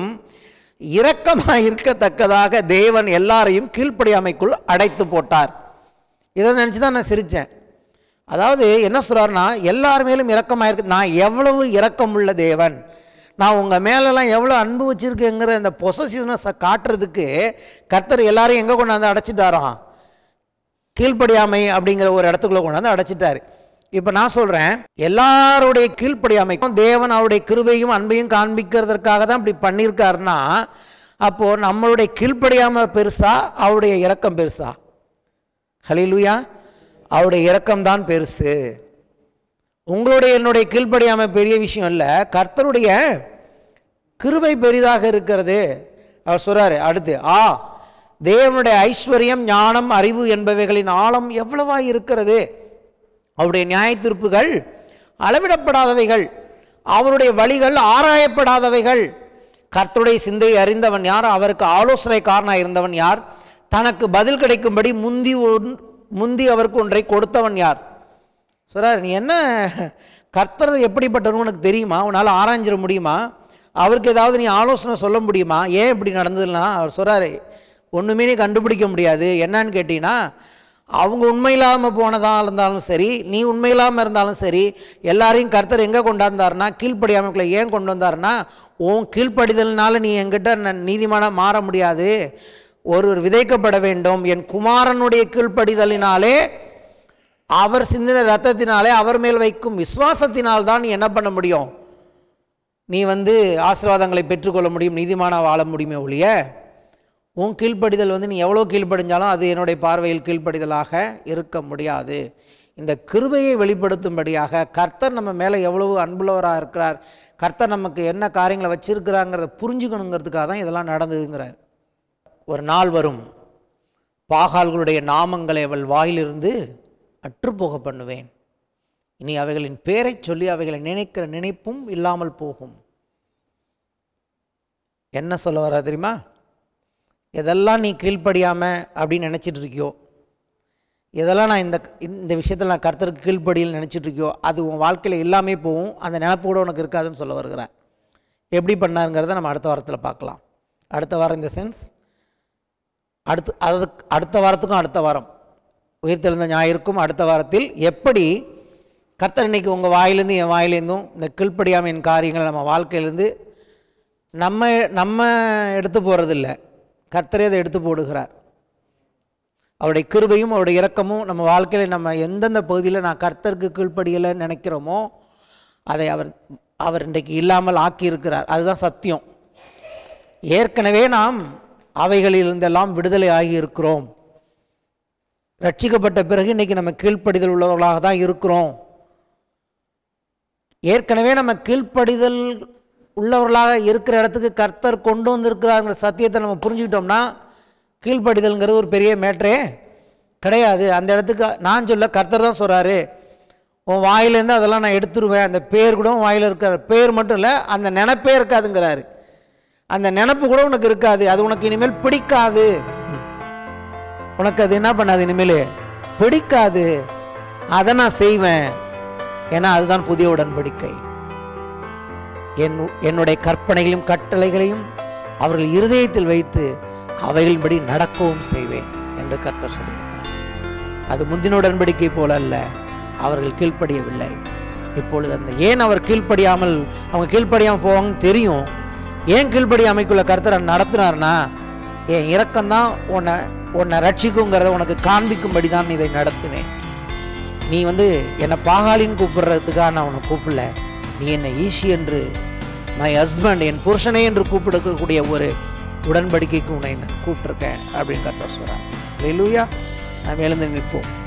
Speaker 1: இரக்கமாக இருக்கத்தக்கதாக தேவன் எல்லாரையும் கீழ்ப்படியாமைக்குள் அடைத்து போட்டார் இதை நினச்சி தான் நான் சிரித்தேன் அதாவது என்ன சொல்கிறாருன்னா எல்லார் மேலும் இரக்கமாக இருக்கு நான் எவ்வளவு இரக்கம் உள்ள தேவன் நான் உங்கள் மேலெல்லாம் எவ்வளோ அன்பு வச்சுருக்கேங்கிற இந்த பொசசிவ்னஸை காட்டுறதுக்கு கர்த்தர் எல்லாரையும் எங்கே கொண்டாந்து அடைச்சிட்டாராம் கீழ்ப்படியாமை அப்படிங்கிற ஒரு இடத்துக்குள்ள கொண்டாந்து அடைச்சிட்டாரு இப்போ நான் சொல்கிறேன் எல்லாருடைய கீழ்ப்படியாமைக்கும் தேவன் அவருடைய கிருபையும் அன்பையும் காண்பிக்கிறதற்காக தான் இப்படி பண்ணியிருக்காருன்னா அப்போது நம்மளுடைய கீழ்ப்படியாமை பெருசா அவருடைய இரக்கம் பெருசா ஹலிலுயா அவருடைய இரக்கம்தான் பெருசு உங்களுடைய என்னுடைய கீழ்ப்படியாமை பெரிய விஷயம் இல்லை கர்த்தருடைய கிருபை பெரிதாக இருக்கிறது அவர் சொல்றாரு அடுத்து ஆ தேவனுடைய ஐஸ்வர்யம் ஞானம் அறிவு என்பவைகளின் ஆழம் எவ்வளவா இருக்கிறது அவருடைய நியாய தீர்ப்புகள் அளவிடப்படாதவைகள் அவருடைய வழிகள் ஆராயப்படாதவைகள் கர்த்தருடைய சிந்தையை அறிந்தவன் யார் அவருக்கு ஆலோசனைக்காரனாக இருந்தவன் யார் தனக்கு பதில் கிடைக்கும்படி முந்தி ஒன் முந்தி அவருக்கு ஒன்றை கொடுத்தவன் யார் சொல்கிறார் நீ என்ன கர்த்தர் எப்படிப்பட்டவன்னு உனக்கு தெரியுமா உன்னால் ஆராய்ஞ்சிட முடியுமா அவருக்கு ஏதாவது நீ ஆலோசனை சொல்ல முடியுமா ஏன் இப்படி நடந்ததுன்னா அவர் சொல்கிறாரு ஒன்றுமே நீ கண்டுபிடிக்க முடியாது என்னன்னு கேட்டீங்கன்னா அவங்க உண்மை இல்லாமல் போனதாக இருந்தாலும் சரி நீ உண்மை இல்லாமல் இருந்தாலும் சரி எல்லாரையும் கர்த்தர் எங்கே கொண்டாந்தாருன்னா கீழ்ப்படியாமைக்குள்ள ஏன் கொண்டு வந்தாருன்னா உன் கீழ்ப்படிதல்னால நீ என்கிட்ட ந- நீதிமானா மாற முடியாது ஒருவர் விதைக்கப்பட வேண்டும் என் குமாரனுடைய கீழ்ப்படிதலினாலே அவர் சிந்தின ரத்தத்தினாலே அவர் மேல் வைக்கும் விசுவாசத்தினால் தான் நீ என்ன பண்ண முடியும் நீ வந்து ஆசீர்வாதங்களை பெற்றுக்கொள்ள முடியும் நீதிமானா வாழ முடியுமே ஒழிய உன் கீழ்ப்படிதல் வந்து நீ எவ்வளோ கீழ்ப்படிஞ்சாலும் அது என்னுடைய பார்வையில் கீழ்ப்படிதலாக இருக்க முடியாது இந்த கிருபையை வெளிப்படுத்தும்படியாக கர்த்தர் நம்ம மேலே எவ்வளவு அன்புள்ளவராக இருக்கிறார் கர்த்தர் நமக்கு என்ன காரியங்களை வச்சிருக்கிறாங்கிறத புரிஞ்சுக்கணுங்கிறதுக்காக தான் இதெல்லாம் நடந்ததுங்கிறார் ஒரு நாள் வரும் பாகால்களுடைய நாமங்களை அவள் வாயிலிருந்து அற்றுப்போக பண்ணுவேன் இனி அவைகளின் பேரைச் சொல்லி அவைகளை நினைக்கிற நினைப்பும் இல்லாமல் போகும் என்ன சொல்ல வர தெரியுமா எதெல்லாம் நீ கீழ்ப்படியாம அப்படின்னு நினச்சிட்டு இருக்கியோ எதெல்லாம் நான் இந்த இந்த விஷயத்தில் நான் கர்த்தருக்கு கீழ்ப்படியில் நினச்சிட்டு இருக்கியோ அது உன் வாழ்க்கையில் எல்லாமே போகும் அந்த நினப்பு கூட உனக்கு இருக்காதுன்னு சொல்ல வருகிறேன் எப்படி பண்ணாருங்கிறத நம்ம அடுத்த வாரத்தில் பார்க்கலாம் அடுத்த வாரம் இந்த சென்ஸ் அடுத்து அதுக்கு அடுத்த வாரத்துக்கும் அடுத்த வாரம் உயிர்த்தெழுந்த ஞாயிற்கும் அடுத்த வாரத்தில் எப்படி கர்த்தர் இன்னைக்கு உங்கள் வாயிலேருந்து என் வாயிலேருந்தும் இந்த கீழ்ப்படியாமையின் காரியங்கள் நம்ம வாழ்க்கையிலேருந்து நம்ம நம்ம எடுத்து போகிறதில்ல கர்த்தரே அதை எடுத்து போடுகிறார் அவருடைய கிருபையும் அவருடைய இரக்கமும் நம்ம வாழ்க்கையில் நம்ம எந்தெந்த பகுதியில் நான் கர்த்தருக்கு கீழ்ப்படியலைன்னு நினைக்கிறோமோ அதை அவர் அவர் இன்றைக்கு இல்லாமல் ஆக்கியிருக்கிறார் அதுதான் சத்தியம் ஏற்கனவே நாம் அவைகளிலிருந்தெல்லாம் விடுதலை ஆகி இருக்கிறோம் ரட்சிக்கப்பட்ட பிறகு இன்றைக்கி நம்ம கீழ்ப்படிதல் உள்ளவர்களாக தான் இருக்கிறோம் ஏற்கனவே நம்ம கீழ்ப்படிதல் உள்ளவர்களாக இருக்கிற இடத்துக்கு கர்த்தர் கொண்டு வந்திருக்கிறாங்கிற சத்தியத்தை நம்ம புரிஞ்சுக்கிட்டோம்னா கீழ்ப்படிதல்ங்கிறது ஒரு பெரிய மேட்ரே கிடையாது அந்த இடத்துக்கு நான் சொல்ல கர்த்தர் தான் சொல்கிறாரு உன் வாயிலேருந்து அதெல்லாம் நான் எடுத்துருவேன் அந்த பேர் கூட உன் வாயில் இருக்கிற பேர் மட்டும் இல்லை அந்த நினப்பே இருக்காதுங்கிறாரு அந்த நினப்பு கூட உனக்கு இருக்காது அது உனக்கு இனிமேல் பிடிக்காது உனக்கு அது என்ன பண்ணாது இனிமேல் பிடிக்காது அதை நான் செய்வேன் ஏன்னா அதுதான் புதிய உடன்படிக்கை என் என்னுடைய கற்பனைகளையும் கட்டளைகளையும் அவர்கள் இருதயத்தில் வைத்து அவைகளின்படி நடக்கவும் செய்வேன் என்று கர்த்தர் சொல்லியிருக்கிறார் அது முந்தின உடன்படிக்கை போல அல்ல அவர்கள் கீழ்ப்படியவில்லை இப்பொழுது அந்த ஏன் அவர் கீழ்ப்படியாமல் அவங்க கீழ்ப்படியாமல் போவாங்கன்னு தெரியும் ஏன் கீழ்ப்படியாமைக்குள்ள கர்த்தரை நடத்தினார்னா என் இரக்கம்தான் உன்னை உன்னை ரட்சிக்குங்கிறத உனக்கு காண்பிக்கும்படி தான் இதை நடத்தினேன் நீ வந்து என்னை பாகாலின்னு கூப்பிடுறதுக்காக நான் உன்னை கூப்பிடல நீ என்னை ஈஷி என்று மை ஹஸ்பண்ட் என் புருஷனே என்று கூப்பிடக்கூடிய ஒரு உடன்படிக்கைக்கு உன்னை நான் கூப்பிட்டுருக்கேன் அப்படின்னு கர்த்தர் சொல்கிறார் லூயா நாம் எழுந்து நிற்போம்